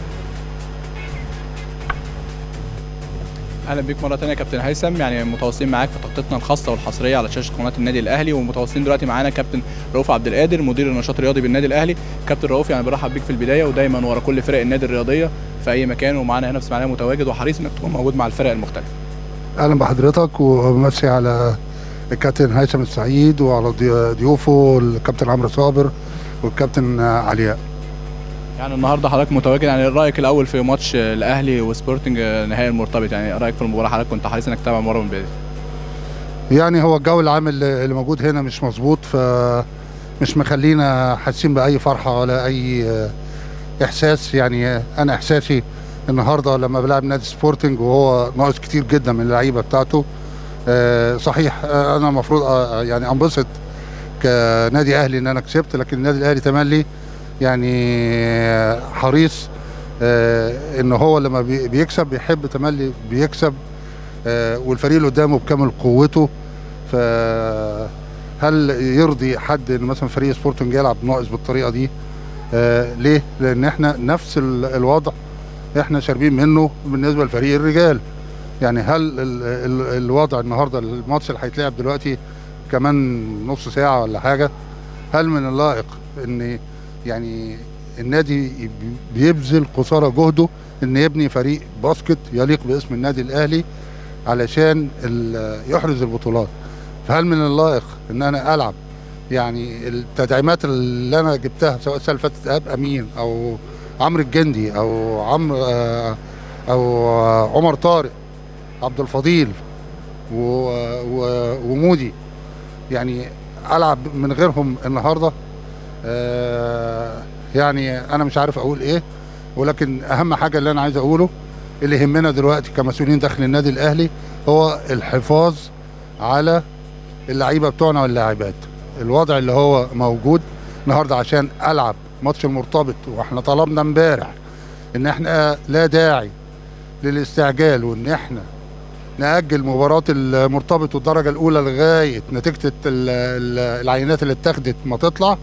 اهلا بيك مره ثانيه يا كابتن هيثم يعني متواصلين معاك في تغطيتنا الخاصه والحصريه على شاشه قناه النادي الاهلي ومتواصلين دلوقتي معانا كابتن رؤوف عبد القادر مدير النشاط الرياضي بالنادي الاهلي كابتن رؤوف يعني برحب بيك في البدايه ودايما ورا كل فرق النادي الرياضيه في اي مكان ومعانا هنا في اسماعيليه متواجد وحريص انك تكون موجود مع الفرق المختلفه اهلا بحضرتك وبمسي على الكابتن هيثم السعيد وعلى ضي- ضيوفه الكابتن عمرو صابر والكابتن علياء يعني النهارده حضرتك متواجد يعني رايك الاول في ماتش الاهلي وسبورتنج نهائي المرتبط يعني رايك في المباراه حضرتك كنت حريص انك تتابع المباراه من البدايه يعني هو الجو العام اللي اللي موجود هنا مش مظبوط فمش مخلينا حاسين باي فرحه ولا اي آه، احساس يعني انا احساسي النهارده لما بلعب نادي سبورتنج وهو ناقص كتير جدا من اللعيبه بتاعته آه، صحيح آه، انا المفروض آه، يعني انبسط كنادي اهلي ان انا كسبت لكن النادي الاهلي تملي يعني آه، حريص آه، ان هو لما بي- بيكسب بيحب تملي بيكسب آه، والفريق اللي قدامه بكامل قوته فهل يرضي حد ان مثلا فريق سبورتنج يلعب ناقص بالطريقه دي آه ليه لان احنا نفس ال- الوضع احنا شاربين منه بالنسبه لفريق الرجال يعني هل ال ال الوضع النهارده الماتش اللي هيتلعب دلوقتي كمان نص ساعه ولا حاجه هل من اللائق ان يعني النادي بيبذل قصارى جهده ان يبني فريق باسكت يليق باسم النادي الاهلي علشان ال- يحرز البطولات فهل من اللائق ان انا العب يعني التدعيمات اللي انا جبتها سواء السنه اللي فاتت ايهاب امين او عمرو الجندي او عمرو آه، او آه، عمر طارق عبد الفضيل و- و- ومودي يعني العب من غيرهم النهارده آه، يعني انا مش عارف اقول ايه ولكن اهم حاجه اللي انا عايز اقوله اللي يهمنا دلوقتي كمسؤولين داخل النادي الاهلي هو الحفاظ على اللعيبه بتوعنا واللاعبات الوضع اللي هو موجود النهارده عشان العب ماتش المرتبط واحنا طلبنا امبارح ان احنا لا داعي للاستعجال وان احنا نأجل مباراة المرتبط والدرجة الأولى لغاية نتيجة ال- ال- العينات اللي اتاخدت ما تطلع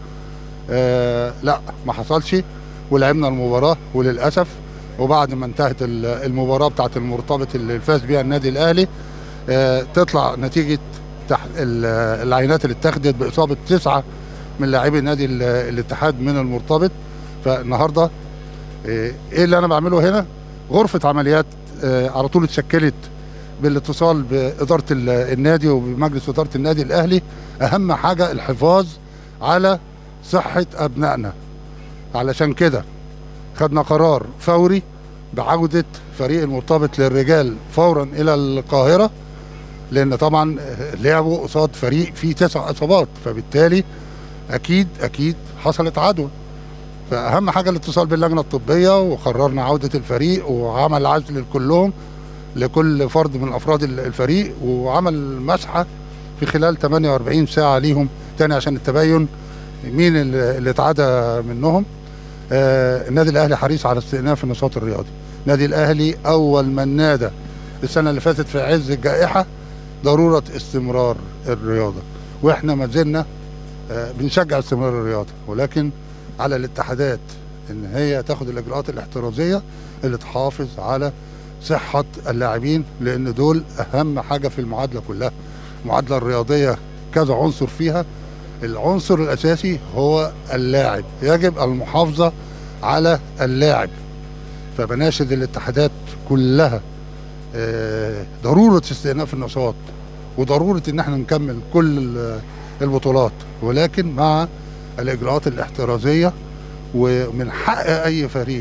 آه لا ما حصلش ولعبنا المباراة وللأسف وبعد ما انتهت ال- المباراة بتاعت المرتبط اللي فاز بيها النادي الأهلي آه تطلع نتيجة تحت ال- العينات اللي اتاخدت بإصابة تسعة من لاعبي نادي ال- الاتحاد من المرتبط فالنهارده آه، ايه اللي انا بعمله هنا غرفة عمليات آه، على طول اتشكلت بالاتصال بإدارة ال- النادي وبمجلس إدارة النادي الأهلي أهم حاجة الحفاظ على صحة أبنائنا علشان كده خدنا قرار فوري بعودة فريق المرتبط للرجال فورا إلى القاهرة لأن طبعا لعبوا قصاد فريق فيه تسع إصابات فبالتالي أكيد أكيد حصلت عدوى فأهم حاجة الاتصال باللجنة الطبية وقررنا عودة الفريق وعمل عزل لكلهم لكل فرد من افراد ال- الفريق وعمل مسحه في خلال 48 ساعه ليهم تاني عشان التبين مين اللي اللي اتعدى منهم آه النادي الاهلي حريص على استئناف النشاط الرياضي النادي الاهلي اول من نادى السنه اللي فاتت في عز الجائحه ضروره استمرار الرياضه واحنا ما زلنا آه بنشجع استمرار الرياضه ولكن على الاتحادات ان هي تاخد الاجراءات الاحترازيه اللي تحافظ على صحة اللاعبين لأن دول أهم حاجة في المعادلة كلها المعادلة الرياضية كذا عنصر فيها العنصر الأساسي هو اللاعب يجب المحافظة على اللاعب فبناشد الاتحادات كلها آه، ضرورة استئناف النشاط وضرورة ان احنا نكمل كل ال- البطولات ولكن مع الإجراءات الاحترازية ومن حق أي فريق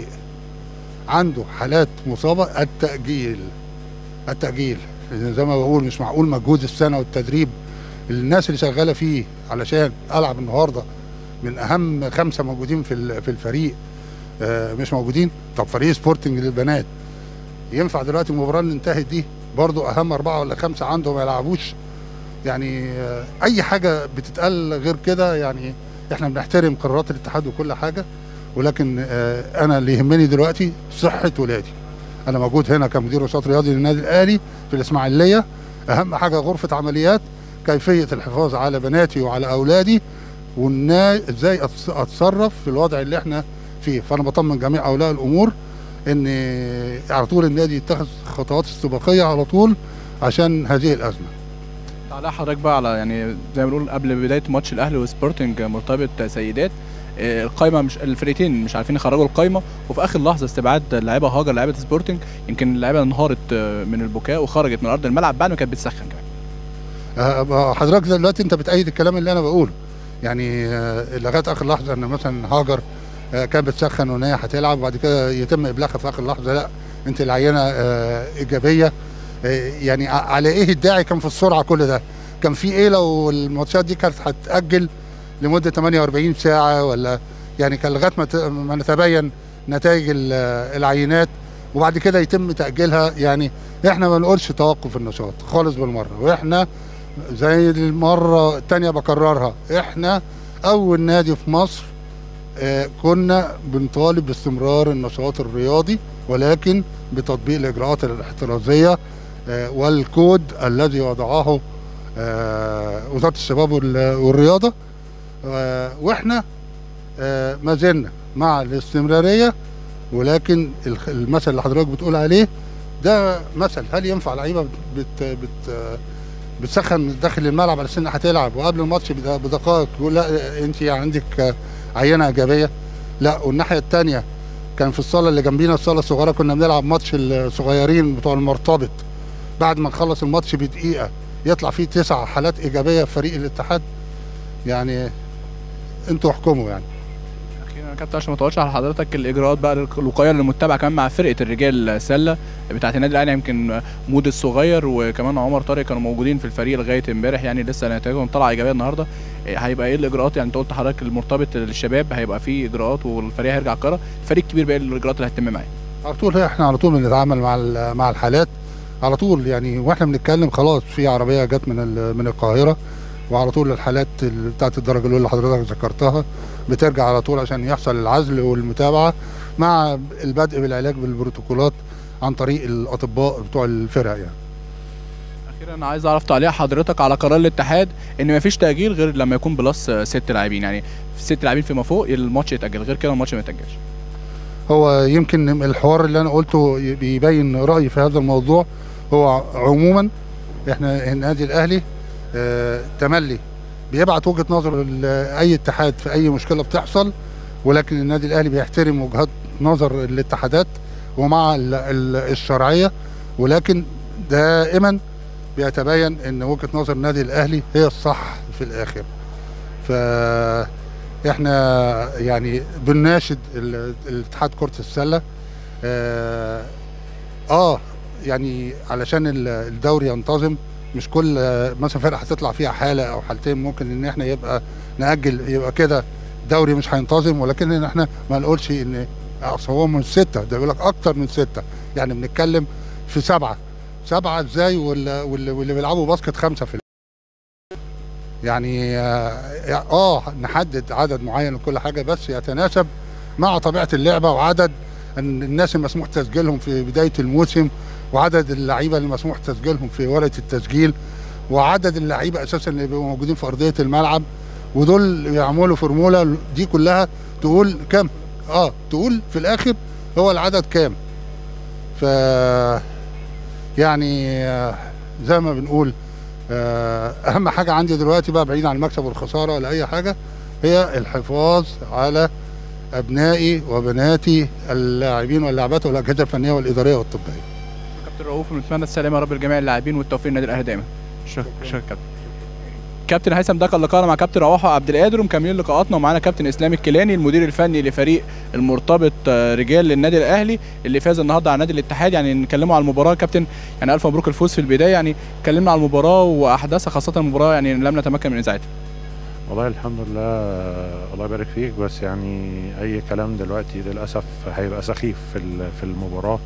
عنده حالات مصابه التاجيل التاجيل لأن زي ما بقول مش معقول مجهود السنه والتدريب الناس اللي شغاله فيه علشان العب النهارده من اهم خمسه موجودين في ال- في الفريق آه، مش موجودين طب فريق سبورتنج للبنات ينفع دلوقتي المباراه اللي انتهت دي برضو اهم اربعه ولا خمسه عنده ما يلعبوش يعني آه، اي حاجه بتتقال غير كده يعني احنا بنحترم قرارات الاتحاد وكل حاجه ولكن آه، انا اللي يهمني دلوقتي صحه ولادي انا موجود هنا كمدير نشاط رياضي للنادي الاهلي في الاسماعيليه اهم حاجه غرفه عمليات كيفيه الحفاظ على بناتي وعلى اولادي والنا ازاي أتص- اتصرف في الوضع اللي احنا فيه فانا بطمن جميع اولياء الامور ان على طول النادي يتخذ خطوات استباقيه على طول عشان هذه الازمه تعالى حضرتك بقى على يعني زي ما بنقول قبل بدايه ماتش الاهلي وسبورتنج مرتبط سيدات آه، القايمه مش الفرقتين مش عارفين يخرجوا القايمه وفي اخر لحظه استبعاد اللاعيبه هاجر لاعيبه سبورتنج يمكن اللعيبه انهارت آه، من البكاء وخرجت من ارض الملعب بعد ما كانت بتسخن كمان آه، حضرتك دلوقتي انت بتأيد الكلام اللي انا بقوله يعني آه، لغايه اخر لحظه ان مثلا هاجر آه، كانت بتسخن وان هي هتلعب وبعد كده يتم ابلاغها في اخر لحظه لا انت العينه آه، ايجابيه آه، يعني ع- على ايه الداعي كان في السرعه كل ده كان في ايه لو الماتشات دي كانت هتأجل لمده 48 ساعه ولا يعني كان لغايه ما ت- ما نتبين نتائج ال- العينات وبعد كده يتم تأجيلها يعني احنا ما نقولش توقف النشاط خالص بالمره واحنا زي المرة التانية بكررها احنا اول نادي في مصر آه، كنا بنطالب باستمرار النشاط الرياضي ولكن بتطبيق الاجراءات الاحترازية آه، والكود الذي وضعه آه، وزاره الشباب وال- والرياضه آه، واحنا آه، ما زلنا مع الاستمراريه ولكن الخ- المثل اللي حضرتك بتقول عليه ده مثل هل ينفع لعيبه بت بت بتسخن داخل الملعب على انها هتلعب وقبل الماتش بد- بدقائق تقول لا انت عندك آه، عينه ايجابيه لا والناحيه الثانيه كان في الصاله اللي جنبينا الصاله الصغيره كنا بنلعب ماتش الصغيرين بتوع المرتبط بعد ما نخلص الماتش بدقيقه يطلع فيه تسع حالات ايجابيه في فريق الاتحاد يعني انتوا احكموا يعني اخيرا يا كابتن عشان ما اطولش على حضرتك الاجراءات بقى الوقائيه المتبعه كمان مع فرقه الرجال سله بتاعه النادي الاهلي يمكن مود الصغير وكمان عمر طارق كانوا موجودين في الفريق لغايه امبارح يعني لسه نتائجهم طالعه ايجابيه النهارده إيه هيبقى ايه الاجراءات يعني انت قلت حضرتك المرتبط للشباب هيبقى فيه اجراءات والفريق هيرجع القاهره الفريق الكبير بقى إيه الاجراءات اللي هتتم معاه على طول احنا على طول بنتعامل مع ال- مع الحالات على طول يعني واحنا بنتكلم خلاص في عربيه جت من ال- من القاهره وعلى طول الحالات ال- بتاعت الدرجه الاولى اللي حضرتك ذكرتها بترجع على طول عشان يحصل العزل والمتابعه مع البدء بالعلاج بالبروتوكولات عن طريق الاطباء بتوع الفرق يعني اخيرا انا عايز اعرف تعليق حضرتك على قرار الاتحاد ان مفيش تاجيل غير لما يكون بلس ست لاعبين يعني ست لاعبين فيما فوق الماتش يتاجل غير كده الماتش ما يتاجلش هو يمكن الحوار اللي انا قلته ي- بيبين رايي في هذا الموضوع هو عموما احنا النادي الاهلي آه، تملي بيبعت وجهه نظر لاي اتحاد في اي مشكله بتحصل ولكن النادي الاهلي بيحترم وجهات نظر الاتحادات ومع ال- ال- الشرعيه ولكن دائما بيتبين ان وجهه نظر النادي الاهلي هي الصح في الاخر ف احنا يعني بنناشد ال- الاتحاد كرة السلة آه, اه يعني علشان ال- الدوري ينتظم مش كل آه، مثلا فرقة هتطلع فيها حالة او حالتين ممكن ان احنا يبقى نأجل يبقى كده الدوري مش هينتظم ولكن ان احنا ما نقولش ان اصل هو من ستة ده بيقول لك اكتر من ستة يعني بنتكلم في سبعة سبعة ازاي واللي, واللي, واللي بيلعبوا باسكت خمسة في يعني اه آه، نحدد عدد معين لكل حاجه بس يتناسب مع طبيعه اللعبه وعدد ال- الناس المسموح تسجيلهم في بدايه الموسم وعدد اللعيبه اللي مسموح تسجيلهم في ورقه التسجيل وعدد اللعيبه اساسا اللي بيبقوا موجودين في ارضيه الملعب ودول يعملوا فورمولا دي كلها تقول كم اه تقول في الاخر هو العدد كام ف يعني آه، زي ما بنقول آه، اهم حاجه عندي دلوقتي بقى بعيد عن المكسب والخساره ولا اي حاجه هي الحفاظ على ابنائي وبناتي اللاعبين واللاعبات والاجهزه الفنيه والاداريه والطبيه كابتن رؤوف بنتمنى السلامه يا رب لجميع اللاعبين والتوفيق للنادي الاهلي دايما شكرا شكرا كابتن كابتن هيثم ده كان لقاءنا مع كابتن رواحه عبد القادر ومكملين لقاءاتنا ومعانا كابتن اسلام الكيلاني المدير الفني لفريق المرتبط آه، رجال للنادي الاهلي اللي فاز النهارده على نادي الاتحاد يعني نتكلموا على المباراه كابتن يعني الف مبروك الفوز في البدايه يعني اتكلمنا على المباراه واحداثها خاصه المباراه يعني لم نتمكن من اذاعتها والله الحمد لله آه، الله يبارك فيك بس يعني اي كلام دلوقتي للاسف هيبقى سخيف في ال- في المباراه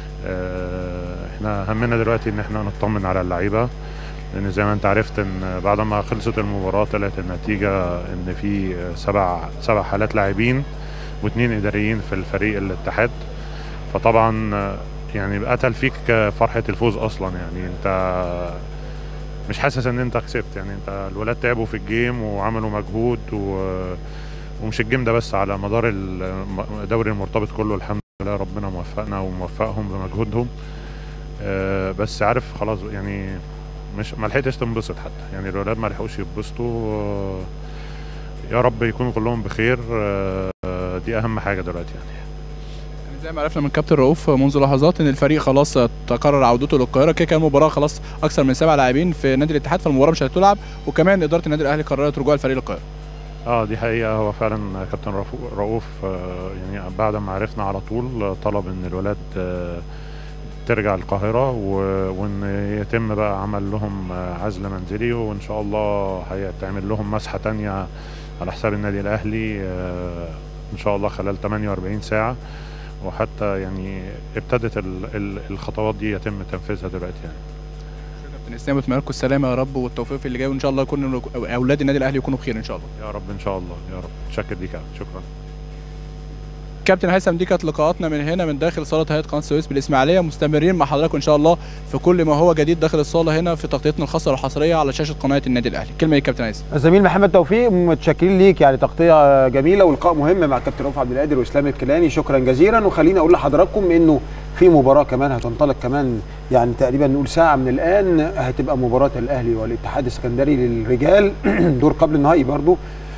آه، احنا همنا دلوقتي ان احنا نطمن على اللعيبه لان زي ما انت عرفت ان بعد ما خلصت المباراه طلعت النتيجه ان في سبع سبع حالات لاعبين واثنين اداريين في الفريق الاتحاد فطبعا آه، يعني قتل فيك فرحه الفوز اصلا يعني انت مش حاسس ان انت كسبت يعني انت الولاد تعبوا في الجيم وعملوا مجهود و... ومش الجيم ده بس على مدار الم- الدوري المرتبط كله الحمد لله ربنا موفقنا وموفقهم بمجهودهم آه، بس عارف خلاص يعني مش ما لحقتش تنبسط حتى يعني الولاد ما لحقوش يتبسطوا آه، يا رب يكونوا كلهم بخير آه، دي اهم حاجه دلوقتي يعني يعني زي ما عرفنا من كابتن رؤوف منذ لحظات ان الفريق خلاص تقرر عودته للقاهره كده كان المباراه خلاص اكثر من سبع لاعبين في نادي الاتحاد فالمباراه مش هتلعب وكمان اداره النادي الاهلي قررت رجوع الفريق للقاهره اه دي حقيقة هو فعلا كابتن رفو- رؤوف آه، يعني بعد ما عرفنا على طول آه، طلب ان الولاد آه، ترجع القاهرة و- وان يتم بقى عمل لهم آه، عزل منزلي وان شاء الله هيتعمل لهم مسحة تانية على حساب النادي الاهلي آه، ان شاء الله خلال 48 ساعة وحتى يعني ابتدت ال- ال- الخطوات دي يتم تنفيذها دلوقتي يعني كابتن اسلام بتمنى لكم السلامه يا رب والتوفيق في اللي جاي وان شاء الله يكون اولاد النادي الاهلي يكونوا بخير ان شاء الله يا رب ان شاء الله يا رب شكر ليك أوي. شكرا كابتن هيثم دي كانت لقاءاتنا من هنا من داخل صاله هيئه قناه السويس بالاسماعيليه مستمرين مع حضراتكم ان شاء الله في كل ما هو جديد داخل الصاله هنا في تغطيتنا الخاصه والحصريه على شاشه قناه النادي الاهلي كلمه ليك كابتن هيثم الزميل محمد توفيق متشكرين ليك يعني تغطيه جميله ولقاء مهم مع كابتن رؤوف عبد القادر واسلام الكيلاني شكرا جزيلا وخليني اقول لحضراتكم انه في مباراه كمان هتنطلق كمان يعني تقريبا نقول ساعه من الان هتبقى مباراه الاهلي والاتحاد السكندري للرجال دور قبل النهائي برضو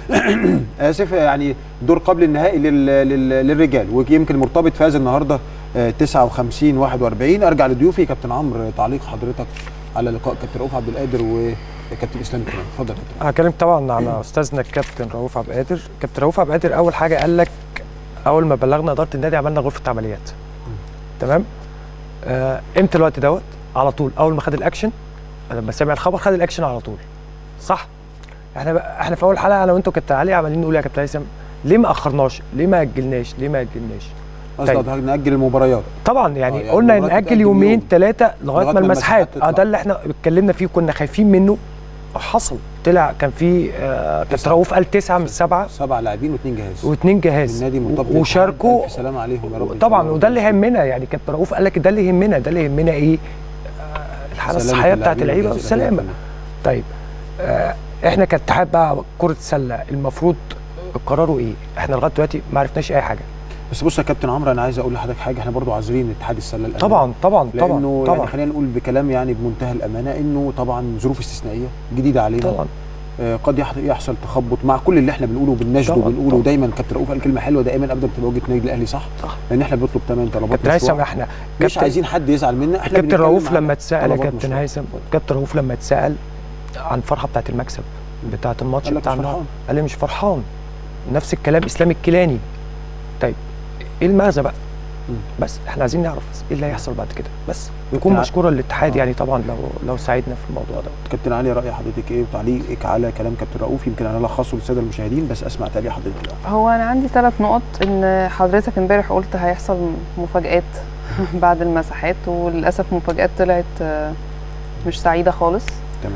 اسف يعني دور قبل النهائي لل... لل... للرجال ويمكن مرتبط فاز النهارده آه، 59 41 ارجع لضيوفي كابتن عمرو تعليق حضرتك على لقاء كابتن رؤوف عبد القادر وكابتن اسلام كمان اتفضل يا كابتن هكلم طبعا على استاذنا الكابتن رؤوف عبد القادر كابتن رؤوف عبد القادر اول حاجه قال لك اول ما بلغنا اداره النادي عملنا غرفه عمليات تمام آه، امتى الوقت دوت على طول اول ما خد الاكشن لما سمع الخبر خد الاكشن على طول صح احنا بقى احنا في اول حلقه انا وانتوا كابتن علي عمالين نقول يا كابتن هيثم ليه ما اخرناش ليه ما اجلناش ليه ما اجلناش قصدك طيب. ناجل المباريات طبعا يعني, آه، يعني قلنا المباراة ناجل تتأجل يومين يوم. ثلاثه لغايه ما المساحات تطلع. اه ده اللي احنا اتكلمنا فيه كنا خايفين منه حصل طلع كان في آه كابتن تسعة. رؤوف قال تسعه من سبعه سبع لاعبين واثنين جهاز واثنين جهاز النادي مرتبط و- وشاركوا الف سلامه عليهم يا رب إن شاء طبعا الله. وده اللي يهمنا يعني كابتن رؤوف قال لك ده اللي يهمنا ده اللي يهمنا ايه آه، الحاله سلامة الصحيه بتاعت اللاعبين اللعيبه والجهاز الأداري والسلامه طيب آه احنا كاتحاد بقى كره سله المفروض قراره ايه احنا لغايه دلوقتي ما عرفناش اي حاجه بس بص يا كابتن عمرو انا عايز اقول لحضرتك حاجه احنا برضو عذرين اتحاد السله الأمانة. طبعا طبعا لانه طبعا يعني طبعا خلينا نقول بكلام يعني بمنتهى الامانه انه طبعا ظروف استثنائيه جديده علينا طبعا آه، قد يح- يحصل تخبط مع كل اللي احنا بنقوله وبنناشده طبعاً، وبنقوله طبعاً. دايما كابتن رؤوف قال كلمه حلوه دائما ابدا بتبقى وجهه النادي الاهلي صح صح. لان احنا بنطلب ثمان طلبات كابتن هيثم مشروع احنا مش كابتن- عايزين حد يزعل منا احنا كابتن بنتكلم رؤوف عن لما اتسال يا طلبات كابتن مشروع. هيثم كابتن رؤوف لما اتسال عن الفرحه بتاعت المكسب بتاعت الماتش قال لك بتاع مش النهارده فرحان. قال لي مش فرحان نفس الكلام اسلام الكيلاني طيب ايه المغزى بقى مم. بس احنا عايزين نعرف بس ايه اللي هيحصل بعد كده بس ويكون كابتن ع- مشكورا للاتحاد آه. يعني طبعا لو لو ساعدنا في الموضوع ده كابتن علي راي حضرتك ايه وتعليقك على كلام كابتن رؤوف يمكن انا الخصه للساده المشاهدين بس اسمع تعليق حضرتك الأول. هو انا عندي ثلاث نقط ان حضرتك امبارح قلت هيحصل مفاجآت بعد المساحات وللاسف مفاجآت طلعت آه، مش سعيده خالص تمام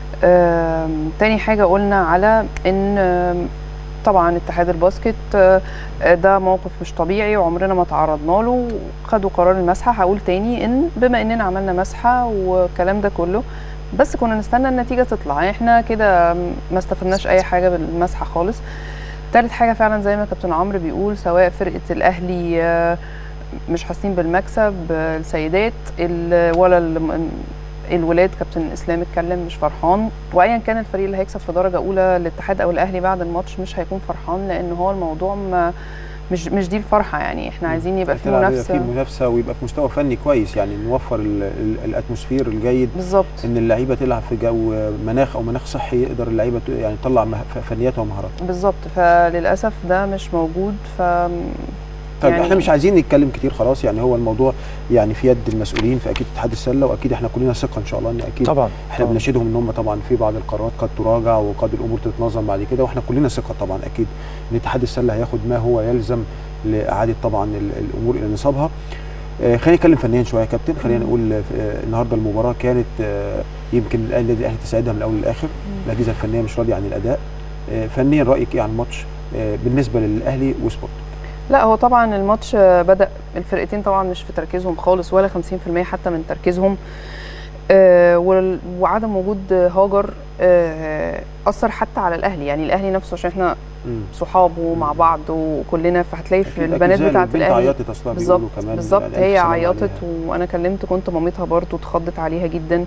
آم، تاني حاجة قلنا على ان آم، طبعا اتحاد الباسكت آه، ده موقف مش طبيعي وعمرنا ما تعرضنا له خدوا قرار المسحة هقول تاني ان بما اننا عملنا مسحة والكلام ده كله بس كنا نستنى النتيجة تطلع احنا كده ما استفدناش اي حاجة بالمسحة خالص تالت حاجة فعلا زي ما كابتن عمرو بيقول سواء فرقة الاهلي آه، مش حاسين بالمكسب آه، السيدات ال- ولا الم- الولاد كابتن اسلام اتكلم مش فرحان وايا كان الفريق اللي هيكسب في درجه اولى الاتحاد او الاهلي بعد الماتش مش هيكون فرحان لان هو الموضوع ما مش مش دي الفرحه يعني احنا عايزين يبقى في تلعب يبقى منافسه في منافسه ويبقى في مستوى فني كويس يعني نوفر ال- ال- الاتموسفير الجيد بالظبط ان اللعيبه تلعب في جو مناخ او مناخ صحي يقدر اللعيبه ت- يعني تطلع مه- ف- فنياتها ومهاراتها بالظبط فللاسف ده مش موجود ف طيب يعني- احنا مش عايزين نتكلم كتير خلاص يعني هو الموضوع يعني في يد المسؤولين في اكيد اتحاد السله واكيد احنا كلنا ثقه ان شاء الله ان اكيد طبعا احنا طبعاً. بنشهدهم ان هم طبعا في بعض القرارات قد تراجع وقد الامور تتنظم بعد كده واحنا كلنا ثقه طبعا اكيد ان اتحاد السله هياخد ما هو يلزم لاعاده طبعا ال- الامور الى نصابها آه، خلينا نتكلم فنيا شويه يا كابتن خلينا نقول آه، النهارده المباراه كانت آه، يمكن النادي الاهلي تساعدها من الاول للاخر الاجهزه الفنيه مش راضيه عن الاداء آه، فنيا رايك ايه عن الماتش آه، بالنسبه للاهلي وسبورت لا هو طبعا الماتش آه، بدأ الفرقتين طبعا مش في تركيزهم خالص ولا 50% حتى من تركيزهم آه، وال- وعدم وجود هاجر آه، أثر حتى على الأهلي يعني الأهلي نفسه عشان احنا صحاب ومع بعض وكلنا فهتلاقي في أكيد البنات أكيد زعلوا. بتاعت البنت الأهلي عيطت اصلا بالظبط بيقولوا كمان بالظبط ألف هي سلامة عيطت عليها. وانا كلمت كنت مامتها برضو اتخضت عليها جدا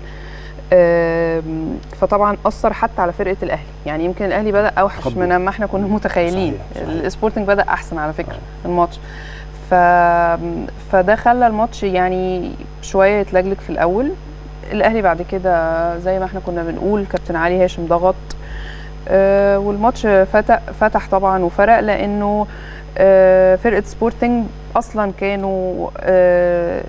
آم، فطبعا اثر حتى على فرقه الاهلي يعني يمكن الاهلي بدا اوحش تخبط. من ما احنا كنا متخيلين صحيح، صحيح. السبورتنج بدا احسن على فكره آه. الماتش ف... فده خلى الماتش يعني شويه يتلجلج في الاول الاهلي بعد كده زي ما احنا كنا بنقول كابتن علي هاشم ضغط آه، والماتش فتح فتح طبعا وفرق لانه آه، فرقه سبورتنج اصلا كانوا آه،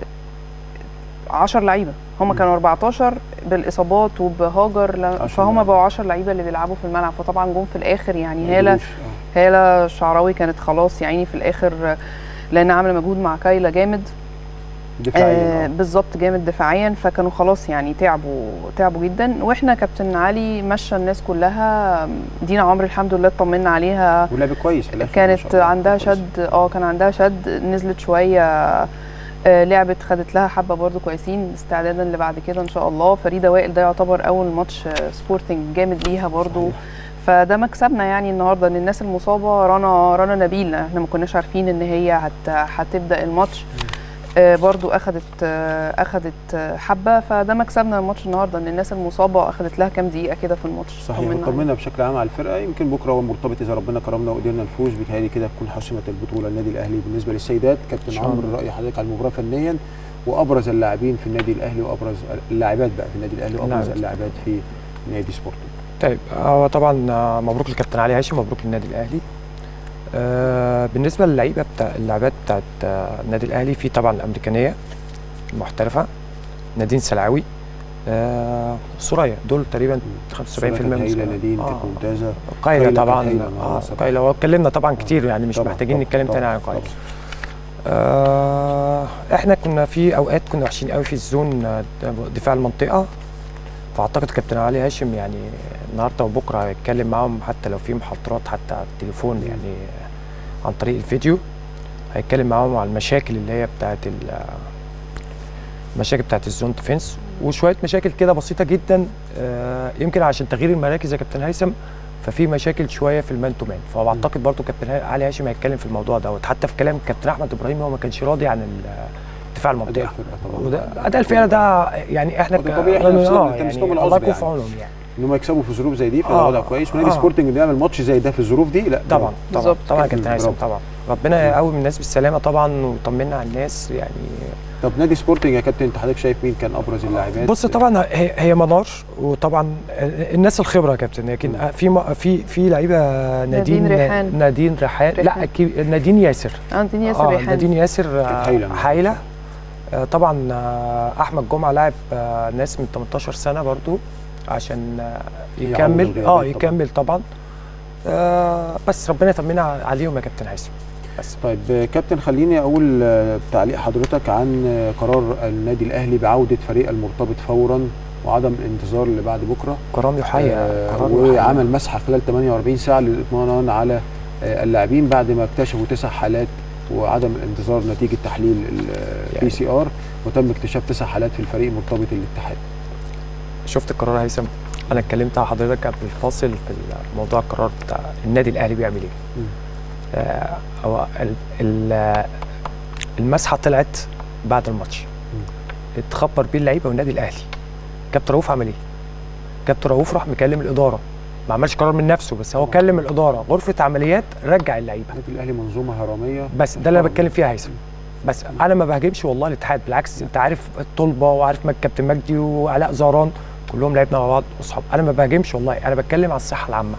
10 لعيبه هم مم. كانوا 14 بالاصابات وبهاجر ل- عشر فهم لعيبة. بقوا 10 لعيبه اللي بيلعبوا في الملعب فطبعا جم في الاخر يعني ما هاله قدروش. آه. هاله شعراوي كانت خلاص يا عيني في الاخر لان عامله مجهود مع كايلا جامد دفاعيا آه آه. بالظبط جامد دفاعيا فكانوا خلاص يعني تعبوا تعبوا جدا واحنا كابتن علي مشى الناس كلها دينا عمرو الحمد لله اطمنا عليها ولعب كويس في الآخر ما كانت شاء الله. عندها كويس. شد اه كان عندها شد نزلت شويه آه، لعبت خدت لها حبه برضو كويسين استعدادا لبعد كده ان شاء الله فريده وائل ده يعتبر اول ماتش آه، سبورتنج جامد ليها برضو صحيح. فده مكسبنا يعني النهارده ان الناس المصابه رنا رنا نبيل احنا ما كناش عارفين ان هي هت هتبدا الماتش آه، برضو اخذت آه، اخذت آه، حبه فده مكسبنا الماتش النهارده ان الناس المصابه اخذت لها كام دقيقه كده في الماتش صحيح طمنا عليها. وطمنا بشكل عام على الفرقه يمكن بكره هو مرتبط اذا ربنا كرمنا وقدرنا نفوز بيتهيألي كده تكون حسمت البطوله النادي الاهلي بالنسبه للسيدات كابتن شاء عمرو الله. راي حضرتك على المباراه فنيا وابرز اللاعبين في النادي الاهلي وابرز اللاعبات بقى في النادي الاهلي وابرز اللاعبات. اللاعبات في نادي سبورتنج طيب هو طبعا آه، مبروك للكابتن علي هاشم مبروك للنادي الاهلي آه، بالنسبه للعيبه بتاع اللاعبات بتاعت آه، النادي الاهلي في طبعا الامريكانيه المحترفه نادين سلعوي آه، سوريا دول تقريبا 75% من هيله المسابقة. نادين آه. كانت ممتازه قايله كانت طبعا هايلة اه النهاردة صراحة. قايله واتكلمنا طبعا كتير يعني مش طبعاً، محتاجين طبعاً، نتكلم تاني طبعاً، عن قايله طبعاً. آه احنا كنا في اوقات كنا وحشين قوي في الزون آه، دفاع المنطقه فاعتقد كابتن علي هاشم يعني النهارده وبكره هيتكلم معاهم حتى لو في محاضرات حتى على التليفون يعني عن طريق الفيديو هيتكلم معاهم على المشاكل اللي هي بتاعت ال- المشاكل بتاعت الزون ديفense وشويه مشاكل كده بسيطه جدا آه، يمكن عشان تغيير المراكز يا كابتن هيثم ففي مشاكل شويه في المان تو مان فاعتقد برضو كابتن هي- علي هاشم هيتكلم في الموضوع دوت حتى في كلام كابتن احمد ابراهيم هو ما كانش راضي عن ال- دفاع اداء المنطقه الفرقه طبعا وده اداء الفرقه ده يعني احنا وده طبيعي، إحنا نفسنا اه كان يعني نستوم الله العذر يكون في يعني. عونهم يعني ان هم يكسبوا في ظروف زي دي فده آه. وضع كويس ونادي آه. سبورتنج انه يعمل ماتش زي ده في الظروف دي لا طبعا برافو. طبعا بالظبط طبعا كده. كابتن هيثم برافو. طبعا ربنا يقوم الناس بالسلامه طبعا ويطمنا على الناس يعني طب نادي سبورتنج يا كابتن انت حضرتك شايف مين كان ابرز اللاعبات بص طبعا هي هي منار وطبعا الناس الخبره يا كابتن لكن في م- في في لعيبه نادين ريحان. نادين ريحان لا ريحان. أكيد- نادين ياسر اه دي ياسر اه ريحان نادين ياسر كانت آه، هايلة. هايله آه، طبعا آه، احمد جمعه لاعب آه، ناس من 18 سنه برضو عشان آه، يعوض يكمل الغيابات اه طبعاً. يكمل طبعا آه، بس ربنا يطمنا عليهم يا كابتن هيثم بس طيب آه، كابتن خليني اقول آه، تعليق حضرتك عن آه، قرار النادي الاهلي بعوده فريق المرتبط فورا وعدم الانتظار اللي بعد بكره كرام يحيى آه، قرار يحيى. وعمل مسحه خلال 48 ساعه للاطمئنان على آه، اللاعبين بعد ما اكتشفوا تسع حالات وعدم الانتظار نتيجه تحليل البي سي ار وتم اكتشاف تسع حالات في الفريق مرتبط الاتحاد شفت القرار يا هيثم انا اتكلمت مع حضرتك قبل الفاصل في موضوع القرار بتاع النادي الاهلي بيعمل ايه مم. آه، هو ال- ال- المسحه طلعت بعد الماتش اتخبر بيه اللعيبه والنادي الاهلي كابتن رؤوف عمل ايه كابتن رؤوف راح مكلم الاداره ما عملش قرار من نفسه بس هو كلم الاداره غرفه عمليات رجع اللعيبه النادي الاهلي منظومه هرميه بس ده اللي انا بتكلم فيها يا هيثم بس انا ما بهاجمش والله الاتحاد بالعكس انت عارف الطلبه وعارف مك- كابتن مجدي وعلاء زهران كلهم لعبنا مع بعض واصحاب انا ما بهاجمش والله انا بتكلم على الصحه العامه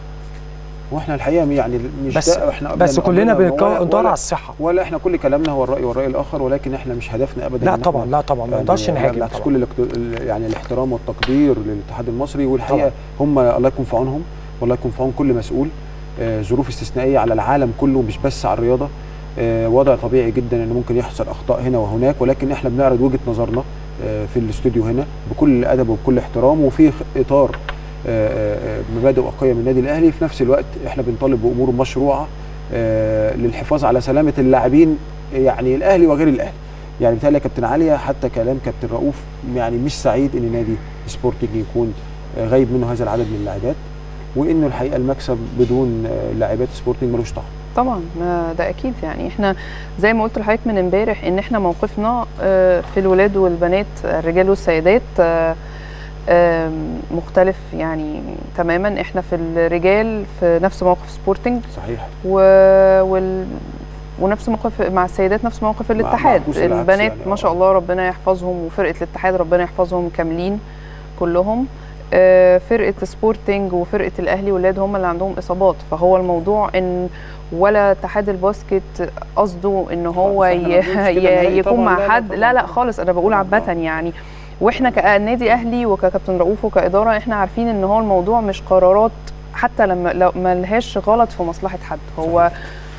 واحنا الحقيقه يعني مش بس ده احنا بس أبداً كلنا عمرنا ولا- بندور ولا- على الصحه ولا احنا كل كلامنا هو الراي والراي الاخر ولكن احنا مش هدفنا ابدا لا إن طبعا إحنا لا طبعا ما نقدرش يعني نهاجم بالعكس طبعا كل الاقت- ال- يعني الاحترام والتقدير للاتحاد المصري والحقيقه طبعاً. هم الله يكون في عونهم والله يكون في عون كل مسؤول آه، ظروف استثنائيه على العالم كله مش بس على الرياضه آه، وضع طبيعي جدا ان ممكن يحصل اخطاء هنا وهناك ولكن احنا بنعرض وجهه نظرنا آه، في الاستوديو هنا بكل ادب وبكل احترام وفي خ- اطار آه، آه، مبادئ وقيه من النادي الاهلي في نفس الوقت احنا بنطالب بامور مشروعه آه، للحفاظ على سلامه اللاعبين يعني الاهلي وغير الاهلي يعني بالتالي يا كابتن عليا حتى كلام كابتن رؤوف يعني مش سعيد ان نادي سبورتنج يكون آه، غايب منه هذا العدد من اللاعبات وانه الحقيقه المكسب بدون آه، لاعبات سبورتنج ملوش طعم طبعا ما ده اكيد يعني احنا زي ما قلت لحضرتك من امبارح ان احنا موقفنا آه، في الولاد والبنات الرجال والسيدات آه، آم، مختلف يعني تماما احنا في الرجال في نفس موقف سبورتنج صحيح و... وال... ونفس موقف مع السيدات نفس موقف الاتحاد معكوس العكس البنات يعني، ما آه. شاء الله ربنا يحفظهم وفرقه الاتحاد ربنا يحفظهم كاملين كلهم آه، فرقه سبورتنج وفرقه الاهلي ولاد هم اللي عندهم اصابات فهو الموضوع ان ولا اتحاد الباسكت قصده ان هو خالص، إحنا ما ي... بنقولش كده ي... نهائي يكون طبعاً، مع لا، لا، حد طبعاً، لا لا طبعاً. خالص انا بقول طبعاً، عامه يعني واحنا كنادي اهلي وككابتن رؤوف وكاداره احنا عارفين ان هو الموضوع مش قرارات حتى لما لو ما لهاش غلط في مصلحه حد هو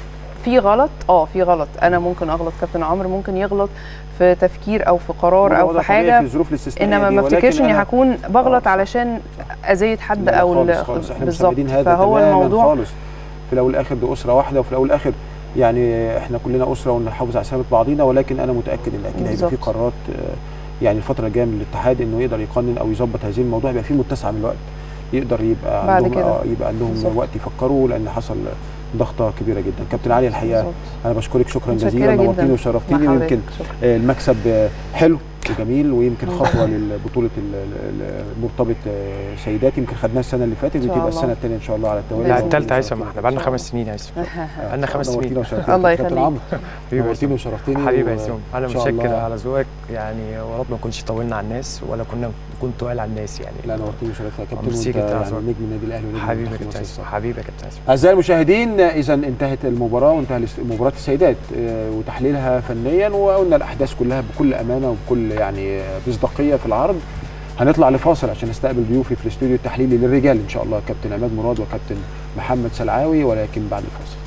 في غلط اه في غلط انا ممكن اغلط كابتن عمرو ممكن يغلط في تفكير او في قرار او وده في طبيعي حاجه في الظروف الاستثنائيه انما دي، ما ولكن افتكرش اني أنا- هكون بغلط آه. علشان اذيت حد لا او ال- خالص خالص احنا بالظبط مستبعدين هذا فهو تماماً الموضوع خالص في الاول والاخر دي اسره واحده وفي الاول والاخر يعني احنا كلنا اسره ونحافظ على سلامه بعضينا ولكن انا متاكد ان اكيد هيبقى في بالظبط. قرارات آه، يعني الفتره الجايه من الاتحاد انه يقدر يقنن او يظبط هذه الموضوع يبقى في متسع من الوقت يقدر يبقى بعد عندهم كده. آه، يبقى عندهم بالظبط. وقت يفكروا لان حصل ضغطه كبيره جدا كابتن علي الحقيقه بالظبط. انا بشكرك شكرا متشكرة جزيلا جداً. نورتيني مع وشرفتيني حضرتك. ويمكن شكراً. آه، المكسب آه، حلو وجميل ويمكن خطوه للبطوله ال- ال- ال- مرتبط آه، سيدات يمكن خدناها السنه اللي فاتت إن شاء وتبقى الله. السنه الثانيه ان شاء الله على التوالي لا بإذن التالتة إن هيثم شاء الله. احنا بقالنا خمس سنين يا هيثم بقالنا خمس نورتينا سنين وشرفتينا. الله كابتن يخليك. عمرو حبيبي يا نورتيني هيثم. وشرفتيني حبيبي يا و- هيثم انا إن شاء متشكر الله. على ذوقك يعني يا رب ما نكونش طولنا على الناس ولا كنا نكون تقال على الناس يعني لا نورتيني وشرفتيني يا كابتن ميرسي وانت جدا يا يعني عزوز. نجم النادي الاهلي ونجم حبيبي يا منتخب كابتن مصر هيثم الصراحة. حبيبي يا كابتن هيثم أعزائي المشاهدين إذا انتهت المباراة وانتهى الاست- مباراة السيدات آه، وتحليلها فنيا وقلنا الأحداث كلها بكل أمانة وبكل يعني مصداقية في العرض هنطلع لفاصل عشان نستقبل ضيوفي في الاستوديو التحليلي للرجال إن شاء الله كابتن عماد مراد وكابتن محمد سلعاوي ولكن بعد الفاصل